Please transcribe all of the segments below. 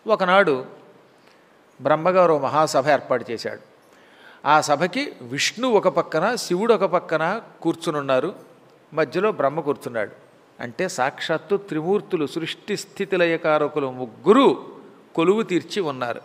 ఒకనాడు బ్రహ్మగారు ఓ మహాసభ ఏర్పాటు చేశాడు ఆ సభకి విష్ణు ఒక పక్కన శివుడు ఒక పక్కన కూర్చునున్నారు మధ్యలో బ్రహ్మ కూర్చున్నాడు అంటే సాక్షాత్తు త్రిమూర్తులు సృష్టి స్థితి లయకారకులు ముగ్గురు కొలువు తీర్చి ఉన్నారు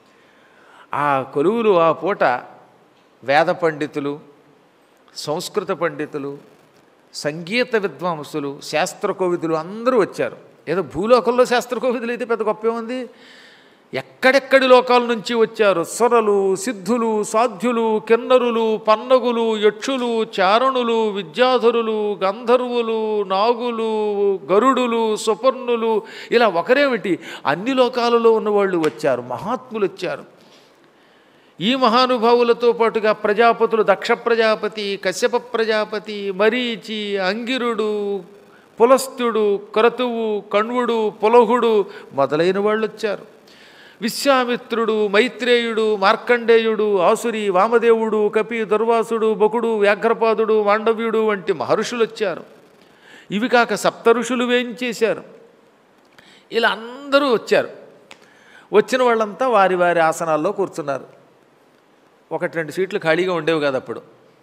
ఆ కొలువులు ఆ పూట వేద పండితులు సంస్కృత పండితులు సంగీత విద్వాంసులు శాస్త్రకోవిదులు అందరూ వచ్చారు ఏదో భూలోకంలో శాస్త్రకోవిదులు అయితే పెద్ద గొప్ప ఉంది ఎక్కడెక్కడి లోకాల నుంచి వచ్చారు స్వరలు సిద్ధులు సాధ్యులు కిన్నరులు పన్నగులు యక్షులు చారణులు విద్యాధరులు గంధర్వులు నాగులు గరుడులు సుపర్ణులు ఇలా ఒకరేమిటి అన్ని లోకాలలో ఉన్నవాళ్ళు వచ్చారు మహాత్ములు వచ్చారు ఈ మహానుభావులతో పాటుగా ప్రజాపతులు దక్ష ప్రజాపతి కశ్యప ప్రజాపతి మరీచి అంగిరుడు పులస్తుడు క్రతువు కణ్వుడు పులహుడు మొదలైన వాళ్ళు వచ్చారు విశ్వామిత్రుడు మైత్రేయుడు మార్కండేయుడు ఆసురి వామదేవుడు కపి దుర్వాసుడు బకుడు వ్యాఘ్రపాదుడు మాండవ్యుడు వంటి మహర్షులు వచ్చారు ఇవి కాక సప్త ఋషులు వేయించేశారు ఇలా అందరూ వచ్చారు వచ్చిన వాళ్ళంతా వారి వారి ఆసనాల్లో కూర్చున్నారు ఒకటి రెండు సీట్లు ఖాళీగా ఉండేవి కాదు అప్పుడు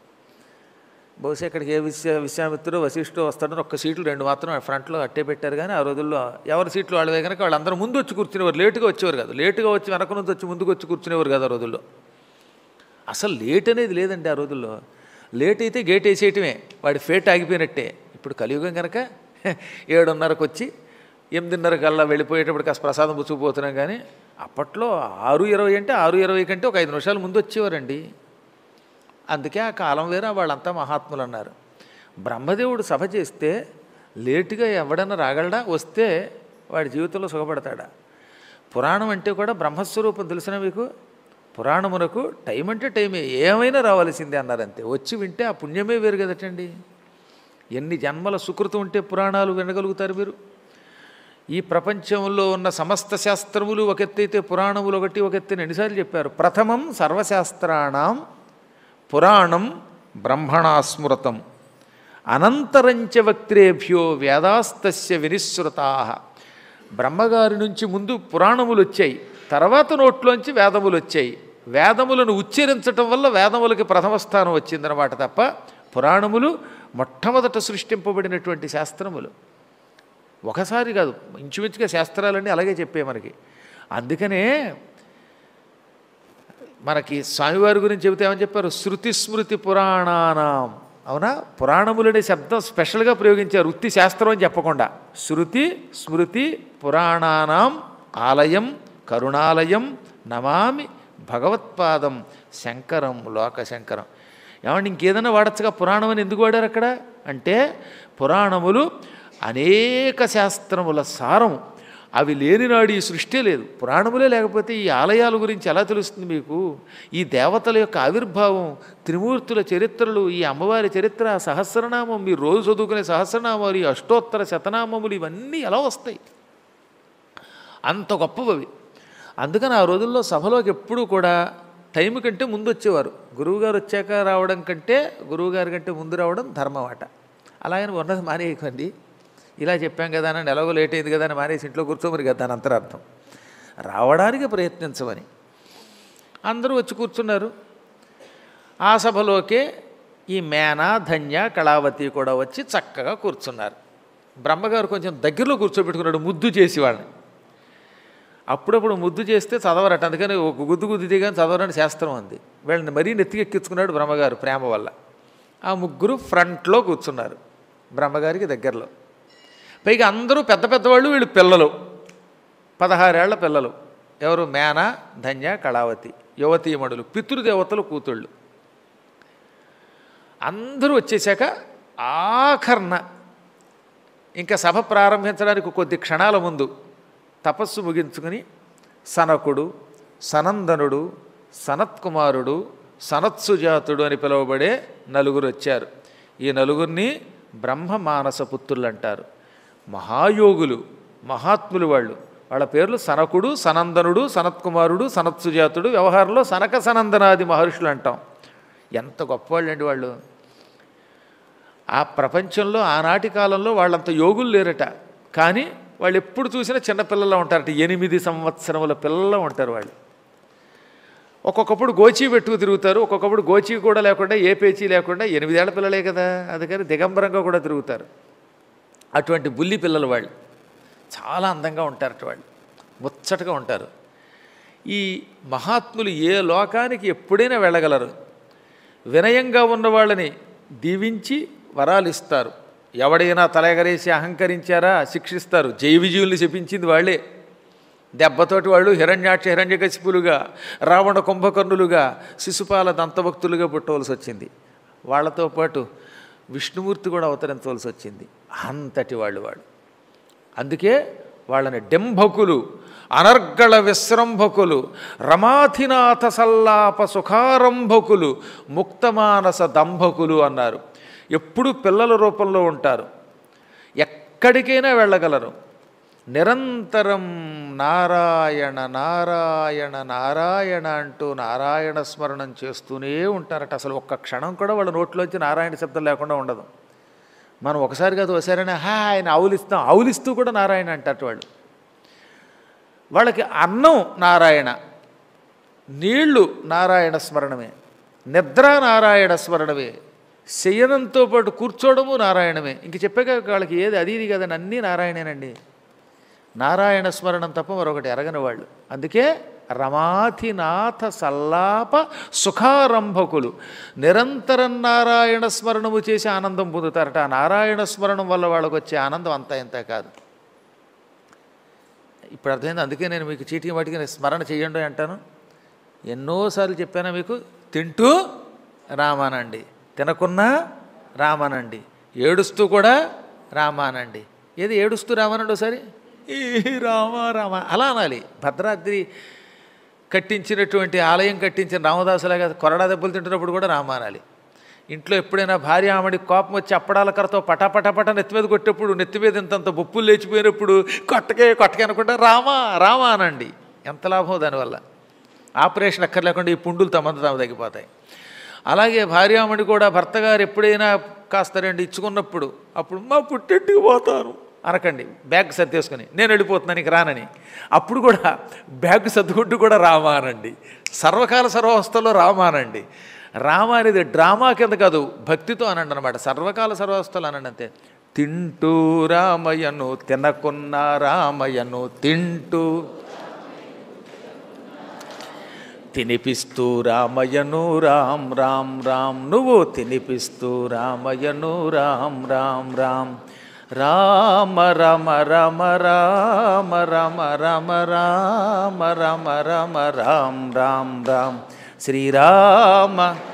బహుశా ఇక్కడికి ఏ విశ్వ విశ్వామిత్రుడు వశిష్ఠు వస్తాడని ఒక్క సీట్లు రెండు మాత్రం ఫ్రంట్లో అట్టే పెట్టారు కానీ ఆ రోజుల్లో ఎవరి సీట్లు వాళ్ళవే కనుక వాళ్ళందరూ ముందు వచ్చి కూర్చునేవారు లేటుగా వచ్చేవారు కాదు లేటుగా వచ్చి వెనక నుంచి వచ్చి ముందుకు వచ్చి కూర్చునేవారు కాదు ఆ రోజుల్లో అసలు లేట్ అనేది లేదండి ఆ రోజుల్లో లేట్ అయితే గేట్ వేసేయటమే వాడి ఫేట్ ఆగిపోయినట్టే ఇప్పుడు కలియుగం కనుక ఏడున్నరకు వచ్చి ఎనిమిదిన్నర కల్లా వెళ్ళిపోయేటప్పుడు కాస్త ప్రసాదం పుచ్చుకుపోతున్నాం కానీ అప్పట్లో ఆరు ఇరవై అంటే ఆరు ఇరవై కంటే ఒక ఐదు నిమిషాలు ముందు వచ్చేవారండి అందుకే ఆ కాలం వేరే వాళ్ళంతా మహాత్ములు అన్నారు బ్రహ్మదేవుడు సభ చేస్తే లేటుగా ఎవడన్నా రాగలడా వస్తే వాడి జీవితంలో సుఖపడతాడా పురాణం అంటే కూడా బ్రహ్మస్వరూపం తెలిసిన మీకు పురాణమునకు టైం అంటే టైమే ఏమైనా రావాల్సిందే అన్నారంతే వచ్చి వింటే ఆ పుణ్యమే వేరు కదటండి ఎన్ని జన్మల సుకృతం ఉంటే పురాణాలు వినగలుగుతారు మీరు ఈ ప్రపంచంలో ఉన్న సమస్త శాస్త్రములు ఒక ఎత్తైతే పురాణములు ఒకటి ఒక ఎత్తున ఎన్నిసార్లు చెప్పారు ప్రథమం సర్వశాస్త్రాణం పురాణం బ్రహ్మణాస్మృతం అనంతరంచ వక్త్రేభ్యో వేదాస్తస్య వినిశ్రుతా బ్రహ్మగారి నుంచి ముందు పురాణములు వచ్చాయి తర్వాత నోట్లోంచి వేదములు వచ్చాయి వేదములను ఉచ్చరించటం వల్ల వేదములకి ప్రథమ స్థానం వచ్చిందనమాట తప్ప పురాణములు మొట్టమొదట సృష్టింపబడినటువంటి శాస్త్రములు ఒకసారి కాదు ఇంచుమించుగా శాస్త్రాలన్నీ అలాగే చెప్పే మనకి అందుకనే మనకి స్వామివారి గురించి చెబితే ఏమని చెప్పారు శృతి స్మృతి పురాణానాం అవునా పురాణములనే శబ్దం స్పెషల్గా ప్రయోగించారు వృత్తి శాస్త్రం అని చెప్పకుండా శృతి స్మృతి పురాణానాం ఆలయం కరుణాలయం నమామి భగవత్పాదం శంకరం లోకశంకరం ఏమంటే ఇంకేదైనా వాడచ్చుగా పురాణం అని ఎందుకు వాడారు అక్కడ అంటే పురాణములు అనేక శాస్త్రముల సారం అవి లేనినాడు ఈ సృష్టి లేదు పురాణములే లేకపోతే ఈ ఆలయాల గురించి ఎలా తెలుస్తుంది మీకు ఈ దేవతల యొక్క ఆవిర్భావం త్రిమూర్తుల చరిత్రలు ఈ అమ్మవారి చరిత్ర సహస్రనామం మీరు రోజు చదువుకునే సహస్రనామాలు ఈ అష్టోత్తర శతనామములు ఇవన్నీ ఎలా వస్తాయి అంత గొప్పవి అవి అందుకని ఆ రోజుల్లో సభలోకి ఎప్పుడూ కూడా టైం కంటే ముందు వచ్చేవారు గురువుగారు వచ్చాక రావడం కంటే గురువుగారి కంటే ముందు రావడం ధర్మం అట అలాగని ఉన్నది మానేయకండి ఇలా చెప్పాం కదా అని ఎలాగో లేట్ అయింది కదా అని మానేసి ఇంట్లో కూర్చోమని కదా దాని అంతరార్థం రావడానికి ప్రయత్నించమని అందరూ వచ్చి కూర్చున్నారు ఆ సభలోకే ఈ మేన ధన్య కళావతి కూడా వచ్చి చక్కగా కూర్చున్నారు బ్రహ్మగారు కొంచెం దగ్గరలో కూర్చోబెట్టుకున్నాడు ముద్దు చేసి వాళ్ళని అప్పుడప్పుడు ముద్దు చేస్తే చదవరట అందుకని ఒక గుద్దు గుద్దితే కానీ చదవరని శాస్త్రం ఉంది వీళ్ళని మరీ నెత్తికెక్కించుకున్నాడు బ్రహ్మగారు ప్రేమ వల్ల ఆ ముగ్గురు ఫ్రంట్లో కూర్చున్నారు బ్రహ్మగారికి దగ్గరలో పైగా అందరూ పెద్ద పెద్దవాళ్ళు వీళ్ళు పిల్లలు పదహారేళ్ల పిల్లలు ఎవరు మేన ధన్య కళావతి యువతీమణులు పితృదేవతలు కూతుళ్ళు అందరూ వచ్చేసాక ఆఖర్న ఇంకా సభ ప్రారంభించడానికి కొద్ది క్షణాల ముందు తపస్సు ముగించుకుని సనకుడు సనందనుడు సనత్కుమారుడు సనత్సుజాతుడు అని పిలువబడే నలుగురు వచ్చారు ఈ నలుగురిని బ్రహ్మ మానస పుత్రులు అంటారు మహాయోగులు మహాత్ములు వాళ్ళు వాళ్ళ పేర్లు సనకుడు సనందనుడు సనత్కుమారుడు సనత్సుజాతుడు వ్యవహారంలో సనక సనందనాది మహర్షులు అంటాం ఎంత గొప్పవాళ్ళు అండి వాళ్ళు ఆ ప్రపంచంలో ఆనాటి కాలంలో వాళ్ళంత యోగులు లేరట కానీ వాళ్ళు ఎప్పుడు చూసినా చిన్న పిల్లల్లో ఉంటారట ఎనిమిది సంవత్సరముల పిల్లల్లో ఉంటారు వాళ్ళు ఒక్కొక్కప్పుడు గోచి పెట్టుకు తిరుగుతారు ఒక్కొక్కప్పుడు గోచి కూడా లేకుండా ఏ పేచీ లేకుండా ఎనిమిదేళ్ల పిల్లలే కదా అందుకని దిగంబరంగా కూడా తిరుగుతారు అటువంటి బుల్లి పిల్లలు వాళ్ళు చాలా అందంగా ఉంటారట వాళ్ళు ముచ్చటగా ఉంటారు ఈ మహాత్ములు ఏ లోకానికి ఎప్పుడైనా వెళ్ళగలరు వినయంగా ఉన్న వాళ్ళని దీవించి వరాలు ఇస్తారు ఎవడైనా తలెగరేసి అహంకరించారా శిక్షిస్తారు జై విజయుల్ని శపించింది వాళ్ళే దెబ్బతోటి వాళ్ళు హిరణ్యాక్ష హిరణ్యకశిపులుగా రావణ కుంభకర్ణులుగా శిశుపాల దంతభక్తులుగా పుట్టవలసి వచ్చింది వాళ్ళతో పాటు విష్ణుమూర్తి కూడా అవతరించవలసి వచ్చింది అంతటి వాళ్ళు వాళ్ళు అందుకే వాళ్ళని డెంభకులు అనర్గళ విశ్రంభకులు రమాధినాథ సల్లాప సుఖారంభకులు ముక్తమానస దంభకులు అన్నారు ఎప్పుడు పిల్లల రూపంలో ఉంటారు ఎక్కడికైనా వెళ్ళగలరు నిరంతరం నారాయణ నారాయణ నారాయణ అంటూ నారాయణ స్మరణం చేస్తూనే ఉంటారట అసలు ఒక్క క్షణం కూడా వాళ్ళ నోట్లోంచి నారాయణ శబ్దం లేకుండా ఉండదు మనం ఒకసారి కాదు ఒకసారైనా హా ఆయన ఆవులిస్తాం ఆవులిస్తూ కూడా నారాయణ అంటారు వాళ్ళు వాళ్ళకి అన్నం నారాయణ నీళ్లు నారాయణ స్మరణమే నిద్ర నారాయణ స్మరణమే శయనంతో పాటు కూర్చోవడము నారాయణమే ఇంక చెప్పాక వాళ్ళకి ఏది అది ఇది కదండి అన్నీ నారాయణేనండి నారాయణ స్మరణం తప్ప మరొకటి ఎరగని వాళ్ళు అందుకే రమాధినాథ సల్లాప సుఖారంభకులు నిరంతరం నారాయణ స్మరణము చేసి ఆనందం పొందుతారట ఆ నారాయణ స్మరణం వల్ల వాళ్ళకు వచ్చే ఆనందం అంతా ఇంత కాదు ఇప్పుడు అర్థమైంది అందుకే నేను మీకు చీటీ మటుకి నేను స్మరణ చేయండి అంటాను ఎన్నోసార్లు చెప్పాను మీకు తింటూ రామానండి తినకున్నా రామానండి ఏడుస్తూ కూడా రామానండి ఏది ఏడుస్తూ రామానండి ఒకసారి ఈ రామ రామ అలా అనాలి భద్రాద్రి కట్టించినటువంటి ఆలయం కట్టించిన రామదాసులాగా కొరడా దెబ్బలు తింటున్నప్పుడు కూడా రామ అనాలి ఇంట్లో ఎప్పుడైనా భార్య ఆమెడి కోపం వచ్చి అప్పడాల కరతో పటాపటాపట నెత్తి మీద కొట్టేప్పుడు నెత్తి మీద ఇంతంత బొప్పులు లేచిపోయినప్పుడు కొట్టకే కొట్టకే అనుకుంటా రామా రామా అనండి ఎంత లాభం దానివల్ల ఆపరేషన్ అక్కర్లేకుండా ఈ పుండులు తమంత తాము తగ్గిపోతాయి అలాగే భార్యామణి కూడా భర్త గారు ఎప్పుడైనా కాస్త రెండు ఇచ్చుకున్నప్పుడు అప్పుడు మా పుట్టింటికి పోతాను అనకండి బ్యాగ్ సర్దేసుకొని నేను వెళ్ళిపోతున్నాను ఇక రానని అప్పుడు కూడా బ్యాగ్ సర్దుకుంటూ కూడా రామా అనండి సర్వకాల సర్వావస్థలో రామా అనండి రామ అనేది డ్రామా కింద కాదు భక్తితో అనండి అనమాట సర్వకాల సర్వావస్థలు అనండి అంతే తింటూ రామయ్యను తినకున్న రామయ్యను తింటూ తినిపిస్తూ రామయ్యను రామ్ రామ్ రామ్ నువ్వు తినిపిస్తూ రామయ్యను రామ్ రామ్ రామ్ రామ రమ రమ రామ రమ రమ రామ రమ రమ రామ్ రామ్ రామ్ శ్రీరామ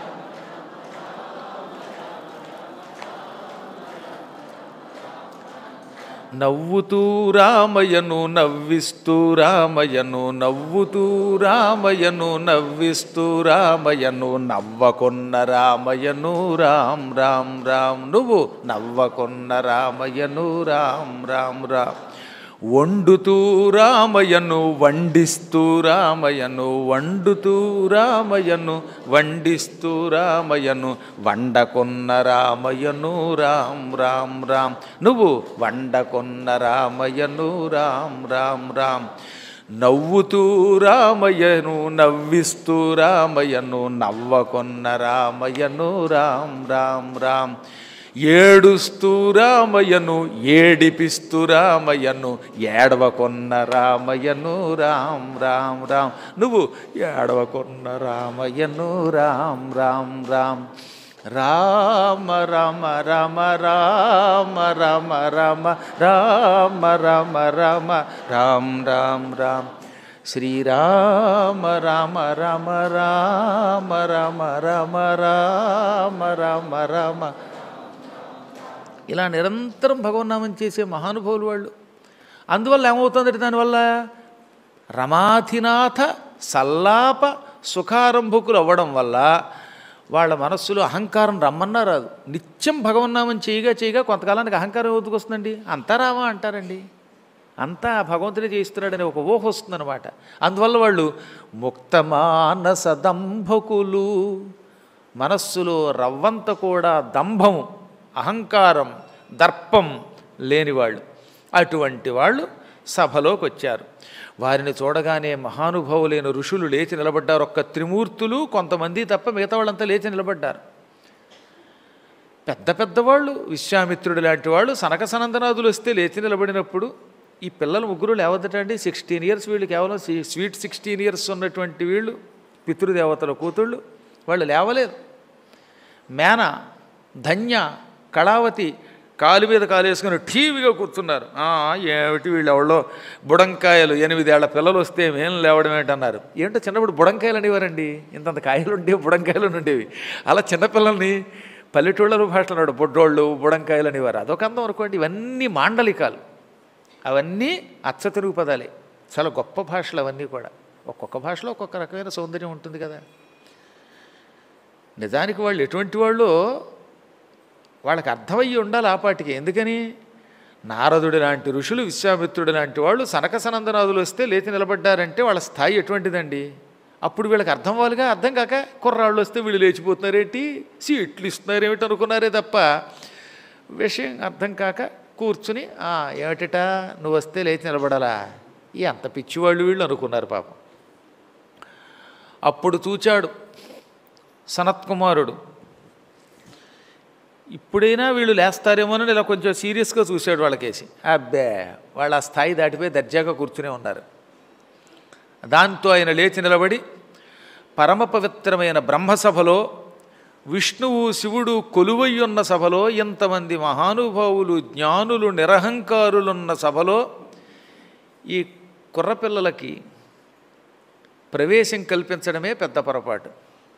నవ్వుతూ రామయ్యను నవ్విస్తూ రామయ్యను నవ్వుతూ రామయ్యను నవ్విస్తూ రామయ్యను నవ్వకొన్న రామయ్యను రామ్ రామ్ రామ్ నువ్వు నవ్వకొన్న రామయ్యను రామ్ రామ్ రామ్ వండుతూ రామయ్యను వండిస్తూ రామయ్యను వండుతూ రామయ్యను వండిస్తూ రామయ్యను వండకొన్న రామయ్యను రామ్ రామ్ రామ్ నువ్వు వండకొన్న రామయ్యను రామ్ రామ్ రామ్ నవ్వుతూ రామయ్యను నవ్విస్తూ రామయ్యను నవ్వకొన్న రామయ్యను రామ్ రామ్ రామ్ ఏడుస్తూ రామయ్యను ఏడిపిస్తూ రామయ్యను ఏడవకొన్న రామయ్యను రామ్ రామ్ రామ్ నువ్వు ఏడవకొన్న రామయ్యను రామ్ రామ్ రామ్ రామ రామ రామ రామ రామ రామ రామ రామ రామ రామ్ రామ్ రామ్ శ్రీరామ రామ రామ రామ రామ రామ రామ రామ రామ ఇలా నిరంతరం భగవన్నామం చేసే మహానుభావులు వాళ్ళు అందువల్ల ఏమవుతుందంటే దానివల్ల రమాధినాథ సల్లాప సుఖారంభకులు అవ్వడం వల్ల వాళ్ళ మనస్సులో అహంకారం రమ్మన్నా రాదు నిత్యం భగవన్నామం చేయగా చేయగా కొంతకాలానికి అహంకారం ఎందుకు వస్తుందండి అంతా రామా అంటారండి అంతా భగవంతుడే చేయిస్తున్నాడని ఒక ఊహ వస్తుందన్నమాట అందువల్ల వాళ్ళు ముక్తమానస దంభకులు మనస్సులో రవ్వంత కూడా దంభము అహంకారం దర్పం లేనివాళ్ళు అటువంటి వాళ్ళు సభలోకి వచ్చారు వారిని చూడగానే మహానుభావులైన ఋషులు లేచి నిలబడ్డారు ఒక్క త్రిమూర్తులు కొంతమంది తప్ప మిగతా వాళ్ళంతా లేచి నిలబడ్డారు పెద్ద పెద్దవాళ్ళు విశ్వామిత్రుడు లాంటి వాళ్ళు సనక సనందనాదులు వస్తే లేచి నిలబడినప్పుడు ఈ పిల్లలు ముగ్గురు లేవద్దట అండి సిక్స్టీన్ ఇయర్స్ వీళ్ళు కేవలం సి- స్వీట్ సిక్స్టీన్ ఇయర్స్ ఉన్నటువంటి వీళ్ళు పితృదేవతల కూతుళ్ళు వాళ్ళు లేవలేదు మేన ధన్య కళావతి కాలు మీద కాలు వేసుకుని ఠీవిగా కూర్చున్నారు "ఆ, ఏమిటి వీళ్ళు ఎవరో బుడంకాయలు ఎనిమిదేళ్ల పిల్లలు వస్తే మేము లేవడం ఏంటన్నారు ఏంటో చిన్నప్పుడు బుడంకాయలు అనేవారండి ఇంతంత కాయలు ఉండేవి బుడంకాయలు ఉండేవి అలా చిన్నపిల్లల్ని పల్లెటూళ్ళ భాషలో అన్నాడు బొడ్డోళ్ళు బుడంకాయలు అనేవారు అదొక అందం అనుకోండి ఇవన్నీ మాండలికాలు అవన్నీ అచ్చ తెలుగు పదాలే చాలా గొప్ప భాషలు అవన్నీ కూడా ఒక్కొక్క భాషలో ఒక్కొక్క రకమైన సౌందర్యం ఉంటుంది కదా నిజానికి వాళ్ళు ఎటువంటి వాళ్ళు వాళ్ళకి అర్థమయ్యి ఉండాలి ఆ పాటికి ఎందుకని నారదుడు లాంటి ఋషులు విశ్వామిత్రుడు లాంటి వాళ్ళు సనక సనందనాదులు వస్తే లేచి నిలబడ్డారంటే వాళ్ళ స్థాయి ఎటువంటిదండి అప్పుడు వీళ్ళకి అర్థం అవ్వాలిగా అర్థం కాక కుర్రాళ్ళు వస్తే వీళ్ళు లేచిపోతున్నారేంటి సీట్లు ఇస్తున్నారేమిటి అనుకున్నారే తప్ప విషయం అర్థం కాక కూర్చుని "ఆ, ఏమిటట నువ్వు వస్తే లేచి నిలబడాలా ఈ అంత పిచ్చివాళ్ళు వీళ్ళు అనుకున్నారు పాపం అప్పుడు చూచాడు సనత్కుమారుడు ఇప్పుడైనా వీళ్ళు లేస్తారేమోనని ఇలా కొంచెం సీరియస్గా చూశాడు వాళ్ళకేసి అబ్బే వాళ్ళ ఆ స్థాయి దాటిపోయి దర్జాగా కూర్చునే ఉన్నారు దాంతో ఆయన లేచి నిలబడి పరమ పవిత్రమైన బ్రహ్మసభలో విష్ణువు శివుడు కొలువయ్యున్న సభలో ఇంతమంది మహానుభావులు జ్ఞానులు నిరహంకారులున్న సభలో ఈ కుర్రపిల్లలకి ప్రవేశం కల్పించడమే పెద్ద పొరపాటు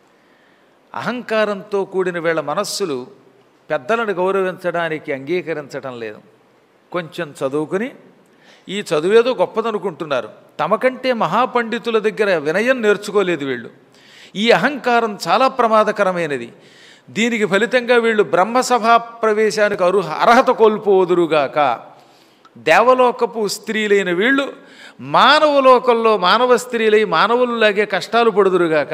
అహంకారంతో కూడిన వీళ్ళ మనస్సులు పెద్దలను గౌరవించడానికి అంగీకరించడం లేదు కొంచెం చదువుకుని ఈ చదువేదో గొప్పదనుకుంటున్నారు తమకంటే మహాపండితుల దగ్గర వినయం నేర్చుకోలేదు వీళ్ళు ఈ అహంకారం చాలా ప్రమాదకరమైనది దీనికి ఫలితంగా వీళ్ళు బ్రహ్మసభా ప్రవేశానికి అరు అర్హత కోల్పోదురుగాక దేవలోకపు స్త్రీలైన వీళ్ళు మానవలోకంలో మానవ స్త్రీలై మానవులలాగే కష్టాలు పడుదురుగాక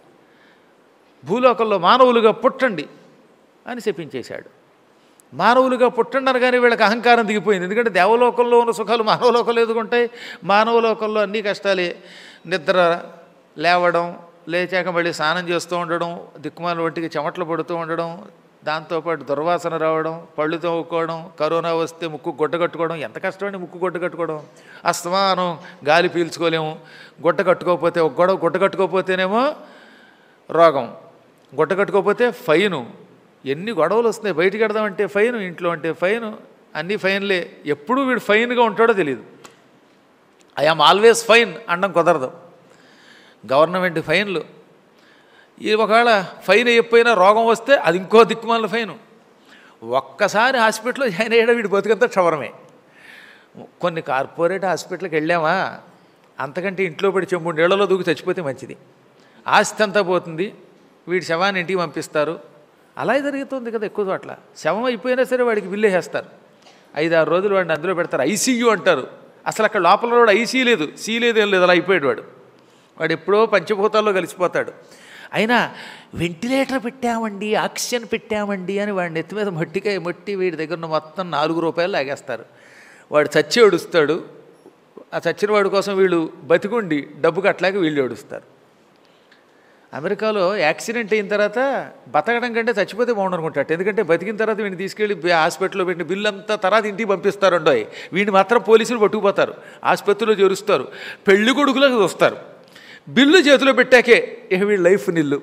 భూలోకంలో మానవులుగా పుట్టండి అని చెప్పించేశాడు మానవులుగా పుట్టండి అనగానే వీళ్ళకి అహంకారం దిగిపోయింది ఎందుకంటే దేవలోకంలో ఉన్న సుఖాలు మానవలోకంలో ఎదుగుంటాయి మానవలోకంలో అన్ని కష్టాలే నిద్ర లేవడం లేచాక మళ్ళీ స్నానం చేస్తూ ఉండడం దిక్కుమాల ఒంటికి చెమటలు పడుతూ ఉండడం దాంతోపాటు దుర్వాసన రావడం పళ్ళు తవ్వుకోవడం కరోనా వస్తే ముక్కు గుడ్డ కట్టుకోవడం ఎంత కష్టమండి ముక్కు గుడ్డ కట్టుకోవడం అస్తమానం గాలి పీల్చుకోలేము గుడ్డ కట్టుకోకపోతే ఒక గొడవ గుడ్డ కట్టుకోకపోతేనేమో రోగం గుడ్డ కట్టుకోకపోతే ఫైను ఎన్ని గొడవలు వస్తున్నాయి బయటికి వెడదామంటే ఫైన్ ఇంట్లో అంటే ఫైన్ అన్నీ ఫైన్లే ఎప్పుడు వీడు ఫైన్గా ఉంటాడో తెలియదు ఐఆమ్ ఆల్వేస్ ఫైన్ అనడం కుదరదు గవర్నమెంట్ ఫైన్లు ఈ ఒకవేళ ఫైన్ అయిపోయినా రోగం వస్తే అది ఇంకో దిక్కుమాల ఫైను ఒక్కసారి హాస్పిటల్లో జాయిన్ అయ్యాడు వీడి బతుకంతా క్షవరమే కొన్ని కార్పొరేట్ హాస్పిటల్కి వెళ్ళామా అంతకంటే ఇంట్లో పడి చెంబు నీళ్ళలో దూకి చచ్చిపోతే మంచిది ఆస్తి అంతా పోతుంది వీడి శవాన్ని ఇంటికి పంపిస్తారు అలా జరుగుతుంది కదా ఎక్కువ చోట్ల శవం అయిపోయినా సరే వాడికి బిల్లు వేస్తారు ఐదు ఆరు రోజులు వాడిని అందులో పెడతారు ఐసీయూ అంటారు అసలు అక్కడ లోపల వాడు ఐసీ లేదు సీ లేదు ఏం లేదు అలా అయిపోయాడు వాడు వాడు ఎప్పుడో పంచభూతాల్లో కలిసిపోతాడు అయినా వెంటిలేటర్ పెట్టామండి ఆక్సిజన్ పెట్టామండి అని వాడిని ఎత్తి మీద మట్టికాయ మట్టి వీడి దగ్గర ఉన్న మొత్తం నాలుగు రూపాయలు లాగేస్తారు వాడు చచ్చి ఏడుస్తాడు ఆ చచ్చిన వాడి కోసం వీళ్ళు బతికుండి డబ్బు కట్టలేక వీళ్ళు ఏడుస్తారు అమెరికాలో యాక్సిడెంట్ అయిన తర్వాత బతకడం కంటే చచ్చిపోతే బాగుండు అనుకుంటాడు ఎందుకంటే బతికిన తర్వాత వీడిని తీసుకెళ్ళి బి- హాస్పిటల్లో పెట్టిన బిల్లు అంతా తర్వాత ఇంటికి పంపిస్తారండోయ్ వీడిని మాత్రం పోలీసులు పట్టుకుపోతారు ఆసుపత్రిలో చేరుస్తారు పెళ్లి కొడుకులకు వస్తారు బిల్లు చేతిలో పెట్టాకే ఇక వీడి లైఫ్ నిల్లు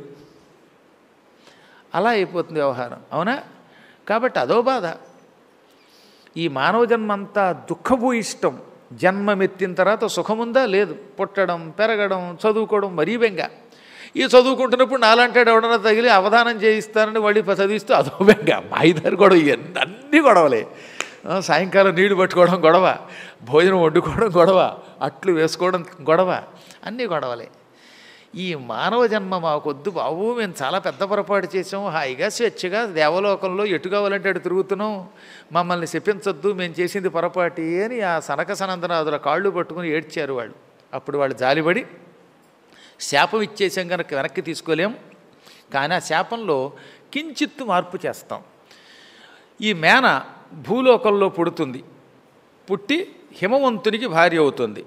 అలా అయిపోతుంది వ్యవహారం అవునా కాబట్టి అదో బాధ ఈ మానవ జన్మ అంతా దుఃఖభూయిష్టం జన్మమెత్తిన తర్వాత సుఖముందా లేదు పుట్టడం పెరగడం చదువుకోవడం మరీ బెంగ ఈ చదువుకుంటున్నప్పుడు నాలంటాడు ఎవడన్నా తగిలి అవధానం చేయిస్తానని మళ్ళీ చదివిస్తూ అదో బెంగ మా ఇద్దరు గొడవ ఇవన్నీ అన్నీ గొడవలే ఆ, సాయంకాలం నీళ్లు పట్టుకోవడం గొడవ భోజనం వండుకోవడం గొడవ అట్లు వేసుకోవడం గొడవ అన్నీ గొడవలే ఈ మానవ జన్మ మాకొద్దు బాబు మేము చాలా పెద్ద పొరపాటు చేసాం హాయిగా స్వేచ్ఛగా దేవలోకంలో ఎటు కావాలంటే అటు తిరుగుతున్నాం మమ్మల్ని శపించొద్దు మేము చేసింది పొరపాటి అని ఆ సనక సనందనాథుల కాళ్ళు పట్టుకుని ఏడ్చారు వాళ్ళు అప్పుడు వాళ్ళు జాలిపడి శాపం ఇచ్చేసాం కనుక వెనక్కి తీసుకోలేం కానీ ఆ శాపంలో కించిత్తు మార్పు చేస్తాం ఈ మేన భూలోకంలో పుడుతుంది పుట్టి హిమవంతునికి భార్య అవుతుంది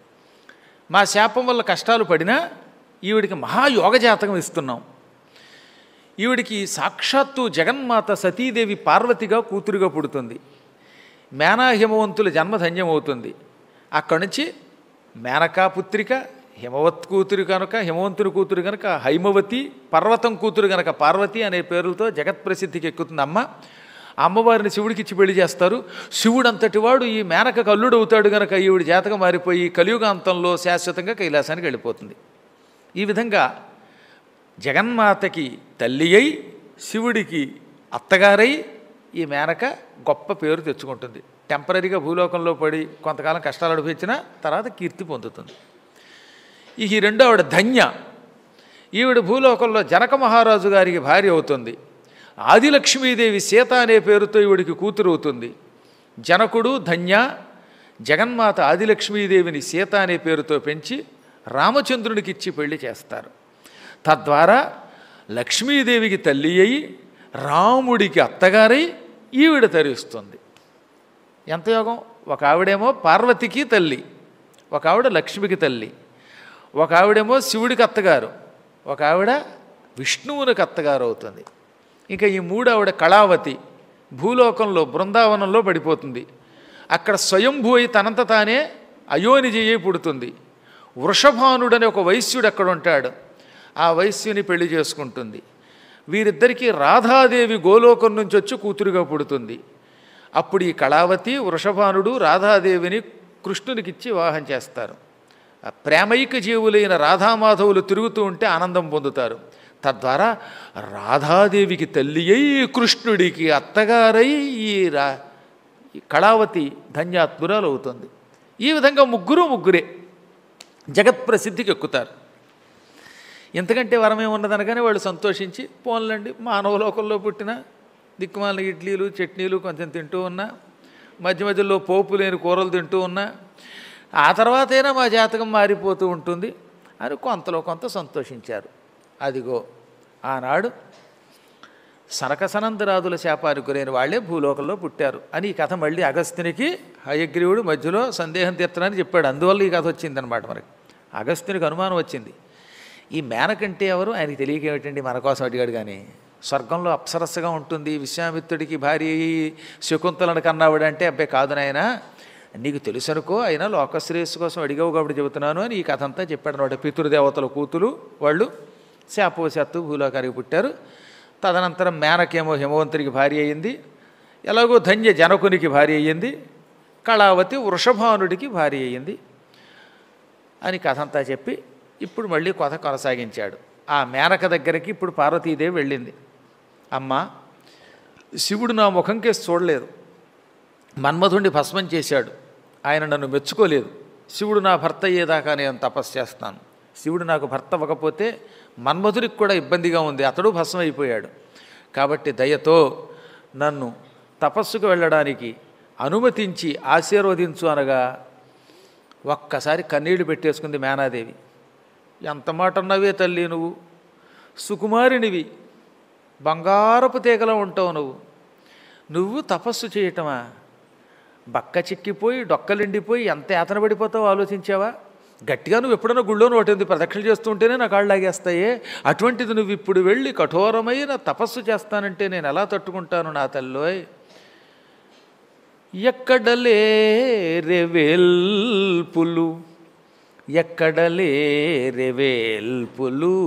మా శాపం వల్ల కష్టాలు పడినా ఈవిడికి మహాయోగ జాతకం ఇస్తున్నాం ఈవిడికి సాక్షాత్తు జగన్మాత సతీదేవి పార్వతిగా కూతురుగా పుడుతుంది మేనా హిమవంతుల జన్మధన్యం అవుతుంది అక్కడి నుంచి మేనకా పుత్రిక హిమవత్ కూతురు కనుక హిమవంతుని కూతురు కనుక హైమవతి పర్వతం కూతురు కనుక పార్వతి అనే పేరులతో జగత్ప్రసిద్ధికి ఎక్కుతుంది అమ్మ అమ్మవారిని శివుడికి ఇచ్చి పెళ్లి చేస్తారు శివుడు అంతటి వాడు ఈ మేనక కల్లుడు అవుతాడు కనుక ఈవిడి జాతకం మారిపోయి కలియుగాంతంలో శాశ్వతంగా కైలాసానికి వెళ్ళిపోతుంది ఈ విధంగా జగన్మాతకి తల్లి అయి శివుడికి అత్తగారై ఈ మేనక గొప్ప పేరు తెచ్చుకుంటుంది టెంపరీగా భూలోకంలో పడి కొంతకాలం కష్టాలు అనుభవించిన తర్వాత కీర్తి పొందుతుంది ఇక ఈ రెండో ఆవిడ ధన్య ఈవిడ భూలోకంలో జనక మహారాజు గారికి భార్య అవుతుంది ఆదిలక్ష్మీదేవి సీత అనే పేరుతో ఈవిడికి కూతురు అవుతుంది జనకుడు ధన్య జగన్మాత ఆదిలక్ష్మీదేవిని సీత అనే పేరుతో పెంచి రామచంద్రునికి ఇచ్చి పెళ్లి చేస్తారు తద్వారా లక్ష్మీదేవికి తల్లి అయి రాముడికి అత్తగారై ఈవిడ తరిస్తుంది ఎంత యోగం ఒక ఆవిడేమో పార్వతికి తల్లి ఒక ఆవిడ లక్ష్మికి తల్లి ఒక ఆవిడేమో శివుడికి అత్తగారు ఒక ఆవిడ విష్ణువునికి అత్తగారు అవుతుంది ఇంకా ఈ మూడు ఆవిడ కళావతి భూలోకంలో బృందావనంలో పడిపోతుంది అక్కడ స్వయంభూ అయి తనంత తానే అయోనిజయ్యి పుడుతుంది వృషభానుడని ఒక వైశ్యుడు అక్కడ ఉంటాడు ఆ వైశ్యుని పెళ్లి చేసుకుంటుంది వీరిద్దరికీ రాధాదేవి గోలోకం నుంచి వచ్చి కూతురుగా పుడుతుంది అప్పుడు ఈ కళావతి వృషభానుడు రాధాదేవిని కృష్ణునికిచ్చి వివాహం చేస్తారు ఆ ప్రేమైక జీవులైన రాధామాధవులు తిరుగుతూ ఉంటే ఆనందం పొందుతారు తద్వారా రాధాదేవికి తల్లి అయి కృష్ణుడికి అత్తగారై ఈ రా ఈ కళావతి ధన్యాత్మురాలు అవుతుంది ఈ విధంగా ముగ్గురు ముగ్గురే జగత్ప్రసిద్ధికి ఎక్కుతారు ఎంతకంటే వరమే ఉన్నదనగానే వాళ్ళు సంతోషించి పోన్లండి మానవ లోకంలో పుట్టిన దిక్కుమాల ఇడ్లీలు చట్నీలు కొంచెం తింటూ ఉన్నా మధ్య మధ్యలో పోపు లేని కూరలు తింటూ ఉన్నా ఆ తర్వాతైనా మా జాతకం మారిపోతూ ఉంటుంది అని కొంతలో కొంత సంతోషించారు అదిగో ఆనాడు సనకసనందరాదుల శాపానికి గురైన వాళ్ళే భూలోకంలో పుట్టారు అని ఈ కథ మళ్ళీ అగస్త్యునికి హయగ్రీవుడు మధ్యలో సందేహం తీర్చడానికి చెప్పాడు అందువల్ల ఈ కథ వచ్చిందనమాట మనకి అగస్త్యునికి అనుమానం వచ్చింది ఈ మేనకంటే ఎవరు ఆయనకి తెలియక ఏమిటండి మన కోసం అడిగాడు కానీ స్వర్గంలో అప్సరస్సగా ఉంటుంది విశ్వామిత్రుడికి భార్య అయి శకుంతలను కన్నావుడంటే అబ్బాయి కాదు నాయన నీకు తెలుసు అనుకో అయినా లోకశ్రేయస్సు కోసం అడిగావు కాబట్టి చెబుతున్నాను అని ఈ కథ అంతా చెప్పాడు అనమాట పితృదేవతల కూతురు వాళ్ళు శాపవశాత్తు భూలోకానికి పుట్టారు తదనంతరం మేనకేమో హిమవంతునికి భార్య అయ్యింది ఎలాగో ధన్య జనకునికి భార్య అయ్యింది కళావతి వృషభానుడికి భార్య అయ్యింది అని కథ అంతా చెప్పి ఇప్పుడు మళ్ళీ కథ కొనసాగించాడు ఆ మేనక దగ్గరికి ఇప్పుడు పార్వతీదేవి వెళ్ళింది అమ్మ శివుడు నా ముఖం కేసి చూడలేదు మన్మధుణ్ణి భస్మం చేశాడు ఆయన నన్ను మెచ్చుకోలేదు శివుడు నా భర్త అయ్యేదాకా నేను తపస్సు చేస్తాను శివుడు నాకు భర్త అవ్వకపోతే మన్మధుడికి కూడా ఇబ్బందిగా ఉంది అతడు భస్మం అయిపోయాడు కాబట్టి దయతో నన్ను తపస్సుకు వెళ్ళడానికి అనుమతించి ఆశీర్వదించు అనగా ఒక్కసారి కన్నీళ్లు పెట్టేసుకుంది మేనాదేవి ఎంత మాట అన్నవే తల్లి నువ్వు సుకుమారినివి బంగారపు తీగలో ఉంటావు నువ్వు నువ్వు తపస్సు చేయటమా బక్క చిక్కిపోయి డొక్కలిండిపోయి ఎంత యాతన పడిపోతావో ఆలోచించావా గట్టిగా నువ్వు ఎప్పుడైనా గుళ్ళోని ఒకటి ఉంది ప్రదక్షిణ చేస్తూ ఉంటేనే నా కాళ్ళు లాగేస్తాయే అటువంటిది నువ్వు ఇప్పుడు వెళ్ళి కఠోరమైన తపస్సు చేస్తానంటే నేను ఎలా తట్టుకుంటాను నా తల్లోయ్ ఎక్కడలే రెవేల్పులు ఎక్కడలే రెవేల్పులు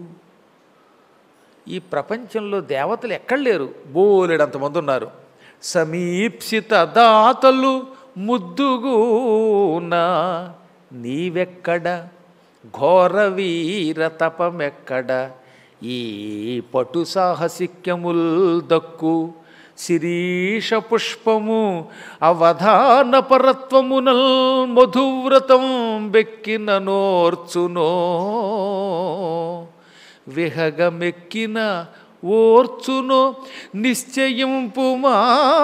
ఈ ప్రపంచంలో దేవతలు ఎక్కడ లేరు బోలెడంతమంది ఉన్నారు సమీప్సిత దాతలు ముద్దుగూనా నీవెక్కడ ఘోర వీర తపమెక్కడ ఈ పటు సాహసిక్యముల్ దక్కు శిరీష పుష్పము అవధాన పరత్వమునల్ మధువ్రతం బెక్కిన నోర్చునో విహగమెక్కిన ఓర్చును నిశ్చయింపుమా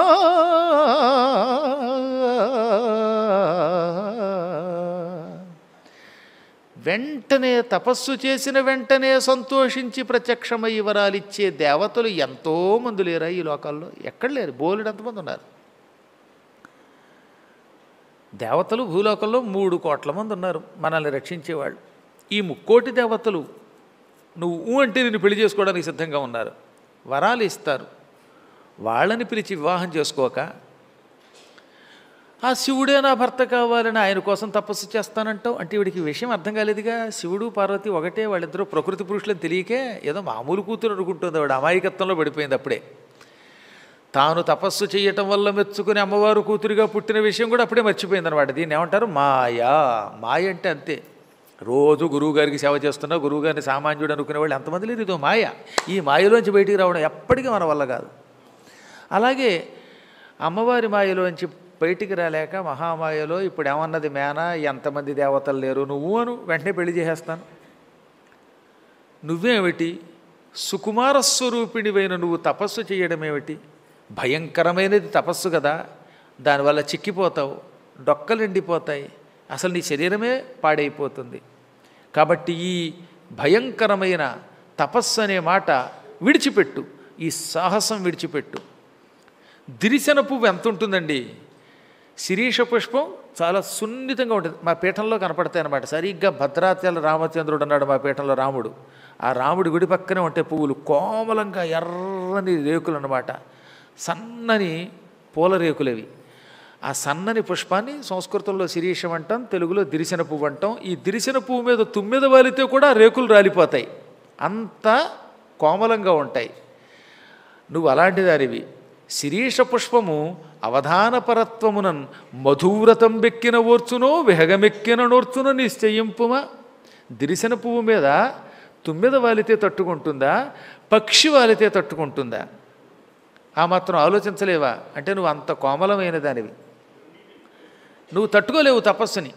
వెంటనే తపస్సు చేసిన వెంటనే సంతోషించి ప్రత్యక్షమై వరాలిచ్చే దేవతలు ఎంతోమంది లేరా ఈ లోకాల్లో ఎక్కడ లేరు బోలెడు ఎంతమంది ఉన్నారు దేవతలు భూలోకంలో మూడు కోట్ల మంది ఉన్నారు మనల్ని రక్షించేవాళ్ళు ఈ ముక్కోటి దేవతలు నువ్వు ఊ అంటే నిన్ను పెళ్లి చేసుకోవడానికి సిద్ధంగా ఉన్నారు వరాలు ఇస్తారు వాళ్ళని పిలిచి వివాహం చేసుకోక ఆ శివుడే నా భర్త కావాలని ఆయన కోసం తపస్సు చేస్తానంటావు అంటే వీడికి ఈ విషయం అర్థం కాలేదుగా శివుడు పార్వతి ఒకటే వాళ్ళిద్దరూ ప్రకృతి పురుషులని తెలియకే ఏదో మామూలు కూతురు అనుకుంటుంది వాడు అమాయకత్వంలో పడిపోయింది అప్పుడే తాను తపస్సు చేయటం వల్ల మెచ్చుకుని అమ్మవారు కూతురిగా పుట్టిన విషయం కూడా అప్పుడే మర్చిపోయింది అనమాట దీన్ని ఏమంటారు మాయా మాయ అంటే అంతే రోజు గురువు గారికి సేవ చేస్తున్నా గురువు గారిని సామాన్యుడు అనుకునే వాళ్ళు ఎంతమంది లేదు ఇదో మాయ ఈ మాయలోంచి బయటికి రావడం ఎప్పటికీ మన వల్ల కాదు అలాగే అమ్మవారి మాయలోంచి బయటికి రాలేక మహామాయలో ఇప్పుడు ఏమన్నది మేనా ఎంతమంది దేవతలు లేరు నువ్వు అను వెంటనే పెళ్లి చేసేస్తాను నువ్వేమిటి సుకుమార స్వరూపిణివైన నువ్వు తపస్సు చేయడం ఏమిటి భయంకరమైనది తపస్సు కదా దానివల్ల చిక్కిపోతావు డొక్కలు ఎండిపోతాయి అసలు నీ శరీరమే పాడైపోతుంది కాబట్టి ఈ భయంకరమైన తపస్సు అనే మాట విడిచిపెట్టు ఈ సాహసం విడిచిపెట్టు దిరిశన పువ్వు ఎంత ఉంటుందండి శిరీష పుష్పం చాలా సున్నితంగా ఉంటుంది మా పీఠంలో కనపడతాయి అన్నమాట సరిగ్గా భద్రాచల రామచంద్రుడు అన్నాడు మా పీఠంలో రాముడు ఆ రాముడి గుడి పక్కనే ఉంటాయి పువ్వులు కోమలంగా ఎర్రని రేకులు అన్నమాట సన్నని పూల రేకులవి ఆ సన్నని పుష్పాన్ని సంస్కృతంలో శిరీషం అంటాం తెలుగులో దిరిశన పువ్వు అంటాం ఈ దిరిశన పువ్వు మీద తుమ్మిద వాలితే కూడా ఆ రేకులు రాలిపోతాయి అంత కోమలంగా ఉంటాయి నువ్వు అలాంటి దానివి శిరీష పుష్పము అవధానపరత్వమునన్ మధువ్రతం బెక్కిన ఓర్చునో విహగమెక్కిన నోర్చునో నిశ్చయింపుమా దిరిశన పువ్వు మీద తుమ్మిద వాలితే తట్టుకుంటుందా పక్షి వాలితే తట్టుకుంటుందా ఆ మాత్రం ఆలోచించలేవా అంటే నువ్వు అంత కోమలమైన దానివి నువ్వు తట్టుకోలేవు తపస్సుని